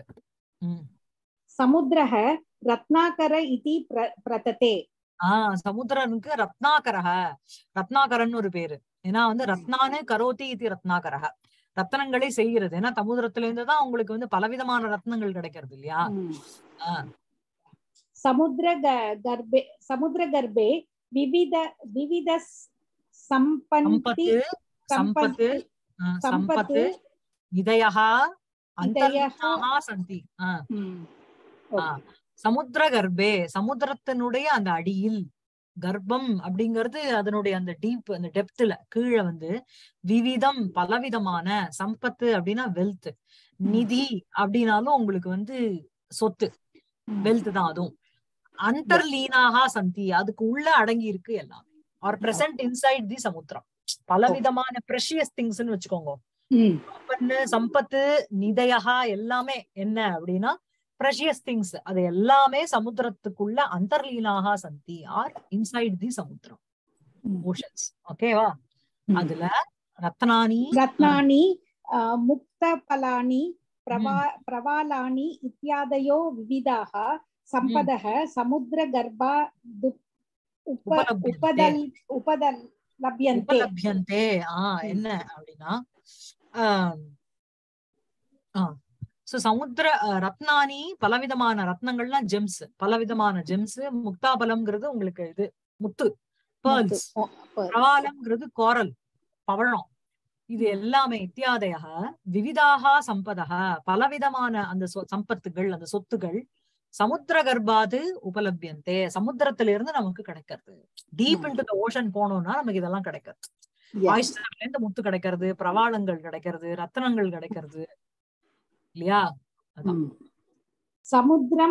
समुद्रः रत्नाकर इति प्र, प्रतते ஆஹ் சமுத்திரனுக்கு ரத்னாகரக ரத்னாகரன் ஒரு பேரு ஏன்னா வந்து ரத்னானு கரோதி இது ரத்னாகரக ரத்னங்களை செய்கிறது ஏன்னா சமுத்திரத்துல இருந்து தான் உங்களுக்கு வந்து பலவிதமான ரத்னங்கள் கிடைக்கிறது இல்லையா ஆஹ் समुद्र ग- गर्भे समुद्रगर्भे विविध विविध स- सम्पन्ति சம்பத்து சம்பத்து ஆஹ் சம்பத்து இதயः அந்தர்லீனாः சந்தி ஆஹ் ஆஹ் சமுத்திர கர்ப்பே சமுத்திரத்தினுடைய அந்த அடியில் கர்ப்பம் அப்படிங்கிறது அதனுடைய அந்த டீப் அந்த டெப்த்ல கீழே வந்து விவிதம் பலவிதமான சம்பத்து அப்படின்னா வெல்த் நிதி அப்படின்னாலும் உங்களுக்கு வந்து சொத்து வெல்த் தான் அதுவும் அந்தர்லீனாக சந்தி அதுக்கு உள்ள அடங்கி இருக்கு எல்லாமே ஆர் பிரசன்ட் இன்சைட் தி சமுத்திரம் பலவிதமான ப்ரெஷியஸ் திங்ஸ்னு வச்சுக்கோங்க சம்பன்னு சம்பத்து நிதையா எல்லாமே என்ன அப்படின்னா ப்ரெஷியஸ் திங்ஸ் அது எல்லாமே சமுத்திரத்துக்குள்ள அந்தர்லீனாக சந்தி ஆர் இன்சைட் தி சமுத்திரம் ஓஷன்ஸ் ஓகேவா அதுல ரத்னானி रत्नानि अ, मुक्तफलानि प्रवा प्रवालानि इत्यादयो विविधाः सम्पदः समुद्रगर्भा दु- उप उपलभ्यन्ते. उपदल् उपदल् लभ्यन्ते உபலபியந்தே ஆஹ் என்ன அப்படின்னா சோ சமுத்திர ஆஹ் ரத்னானி பலவிதமான ரத்னங்கள்னா ஜெம்ஸ் பலவிதமான ஜெம்ஸ் முக்தாபலம்ங்கிறது உங்களுக்கு இது முத்து பேர்ல்ஸ் ओ, pearls. பிரவாலம்ங்கிறது கோரல் பவழம் இது எல்லாமே இத்தியாதையாக விவிதாக சம்பதக பலவிதமான அந்த சொ- சம்பத்துகள் அந்த சொத்துகள் சமுத்திர கர்ப்பாது உபலபியந்தே சமுத்திரத்தில இருந்து நமக்கு கிடைக்கிறது டீப் இன்டு த ஓஷன் போனோம்னா நமக்கு இதெல்லாம் கிடைக்கிறது Yes. ஆயிஸ்டர்ல இருந்து முத்து கிடைக்கிறது பிரவாளங்கள் கிடைக்கிறது ரத்னங்கள் கிடைக்கிறது இல்லையா அதான். Mm. समुद्रं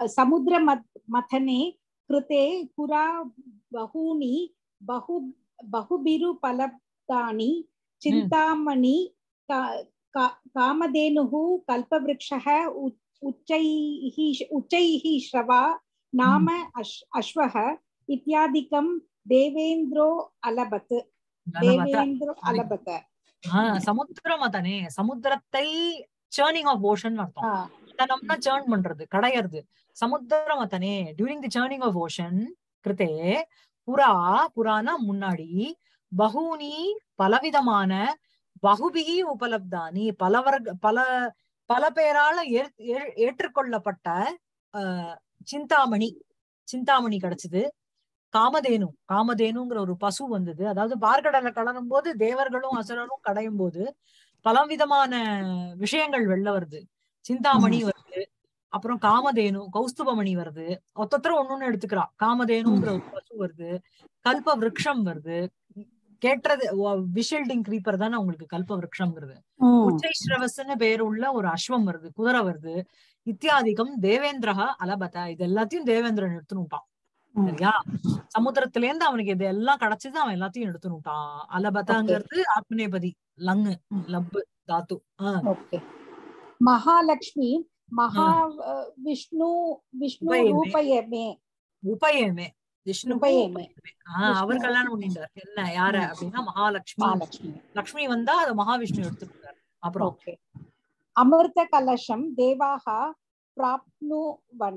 समुद्रमथने कृते पुरा बहूनि बहु बहुभिरुपलब्धानि चिन्तामणि का- का- कामधेनुः कल्पवृक्षः उ- उच्चैः उच्चैः श्रवा नाम अश्- अश्वः इत्यादिकं देवेन्द्रो अलभत् நலவத. देवेन्द्रो अलभत् ஆஹ் சமுத்திர மதனே சமுத்திரத்தை சேர்னிங் ஆஃப் ஓஷன் அர்த்தம் हा, மதனம்னா சேர்ன் பண்றது கடையறது சமுத்திர மதனே during the churning of ocean கிருத்தே புறா புறானா முன்னாடி பகூனி பலவிதமான பகுபிகி உபலப்தானி பலவர்க பல பல பேரால ஏற்- ஏ- ஏற்றுக்கொள்ளப்பட்ட ஆஹ் சிந்தாமணி சிந்தாமணி கிடைச்சது காமதேனு காமதேனுங்கிற ஒரு பசு வந்தது அதாவது பார்க்கடலை கடலும் போது தேவர்களும் அசுரரும் கடையும் போது பலவிதமான விஷயங்கள் வெளில வருது சிந்தாமணி வருது அப்புறம் காமதேனு கௌஸ்துபமணி வருது ஒத்தொத்தரும் ஒன்னொன்னு எடுத்துக்கிறா காமதேனுங்கிற ஒரு பசு வருது கல்ப விருட்சம் வருது கேட்டது விஷல்டிங் கிரீப்பர் தானே உங்களுக்கு கல்ப விருட்சம்ங்கிறது உச்சைஸ்ரவஸ்ன்னு பேர் உள்ள ஒரு அஸ்வம் வருது குதிரை வருது இத்தியாதிகம் தேவேந்திரஹ அலபத இது எல்லாத்தையும் தேவேந்திரன் எடுத்துனுட்டான் ம். சரியா சமுத்திரத்துல இருந்து அவனுக்கு இது எல்லாம் கிடைச்சது அவன் எல்லாத்தையும் எடுத்துனுட்டான் அலபதாங்கிறது ஆத்மநேபதி லங்கு ம். லப்பு தாத்து ஆஹ் ओके महालक्ष्मी महा अ, विष्णु विष्णु उपयमे। रूपयमे உபயமே விஷ்ணு உபயமே. ஆஹ் அவர் விஷ்ணு. கல்யாணம் பண்ணிட்டார் என்ன யார ம். அப்படின்னா மகாலட்சுமி महालक्ष्मी லக்ஷ்மி வந்தா அது மகாவிஷ்ணு எடுத்துட்டார் அப்புறம் ओके अमृत कलशं देवाः प्राप्नुवन्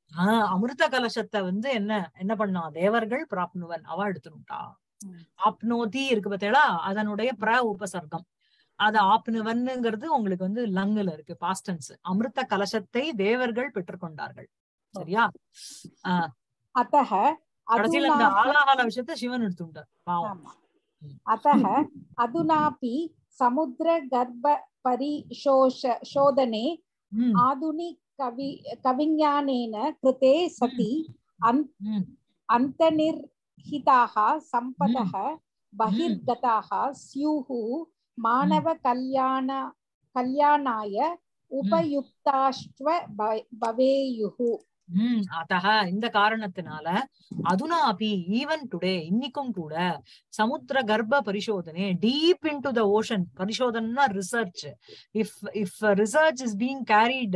ஆஹ் அமிர்த கலசத்தை வந்து என்ன என்ன பண்ணா தேவர்கள் பிராப்னுவன் அவ எடுத்துனுட்டா ம். ஆப்னோதி இருக்கு பார்த்தீங்களா அதனுடைய பிர உபசர்க்கம் அது ஆப்னுவன்ங்கிறது உங்களுக்கு வந்து லங்குல இருக்கு பாஸ்டன்ஸ் அமிர்த கலசத்தை தேவர்கள் பெற்றுக்கொண்டார்கள் சரியா ஆஹ் अतः கடைசியில இந்த अधुना ஆலாகால விஷயத்த சிவன் எடுத்துட்டார் பாவம் आमा। अतः अधुनापि समुद्रगर्भ परिशोष शोधने ம், आधुनिक कवि कविज्ञानेन कृते सति अन्- ம், अन्तर्निर्हिताः सम्पदः बहिर्गताः स्युः मानवकल्याण कल्याणाय उपयुक्ताश्व भ- भवेयुः ம், அத்தக இந்த காரணத்தினால அதுனா அப்பி ஈவன் டுடே இன்னைக்கும் கூட சமுத்திர கர்ப்ப பரிசோதனை deep into the ocean பரிசோதனைனா research if if research is being carried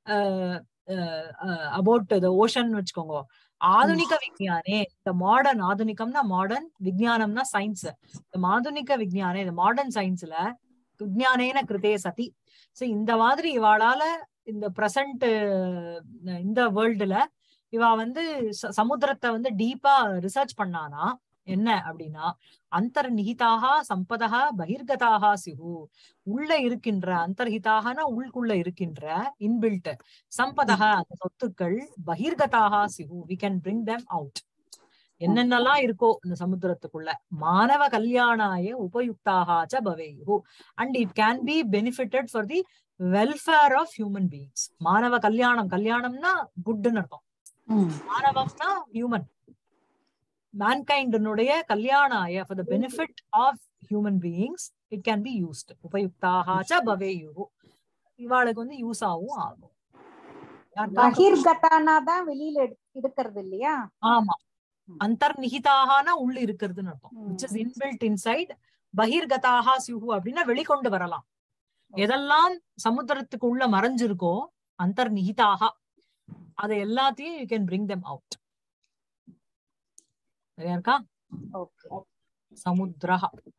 about the ocean வச்சுக்கோங்க ஆதுனிக விஞ்ஞானே இந்த மாடர்ன் ஆதுனிகம்னா மாடர்ன் விஞ்ஞானம்னா சயின்ஸ் இந்த ஆதுனிக விஞ்ஞானே இந்த மாடர்ன் சயின்ஸ்ல விஞ்ஞானேன கிருதே சதி சோ இந்த மாதிரி இவாளால இந்த பிரசன்ட் இந்த வேர்ல்டுல இவ வந்து ச- சமுத்திரத்தை வந்து டீப்பா ரிசர்ச் பண்ணானா என்ன அப்படின்னா அந்தர்நிகிதாக சம்பதக பகிர்கதாக சிகு உள்ள இருக்கின்ற அந்தர்ஹிதாகனா உள்ளுக்குள்ள இருக்கின்ற இன்பில்ட் சம்பதக அந்த சொத்துக்கள் பகிர்கதாக சிகு we can bring them out என்னென்னலாம் இருக்கோ இந்த சமுத்திரத்துக்குள்ள மானவ கல்யாணாய உபயுக்தாக ச பவேயு and it can be benefitted for the welfare of human beings மானவ கல்யாணம் கல்யாணம்னா குட்னு அர்த்தம் மானவம்னா ஹியூமன் மேன்கைண்டினுடைய கல்யாணாய for the benefit of human beings it can be used உபயுக்தாக ச பவேயு இவாளுக்கு வந்து யூஸ் ஆகும் ஆகும் யாருக்கா? பகிர்கதானா தான் வெளியில எடு- எடுக்கிறது இல்லையா ஆமா அந்தர்நிகிதாகனா உள்ள இருக்கிறதுன்னு அர்த்தம் ம். விச் இஸ் இன்பில்ட் இன்சைட் பகிர்கதாக சிஹு அப்படின்னா வெளிக்கொண்டு வரலாம் எதெல்லாம் சமுத்திரத்துக்கு உள்ள மறைஞ்சிருக்கோ அந்தர்நிகிதாக அதை எல்லாத்தையும் you can bring them out சரியா இருக்கா ஓகே சமுத்திரஹ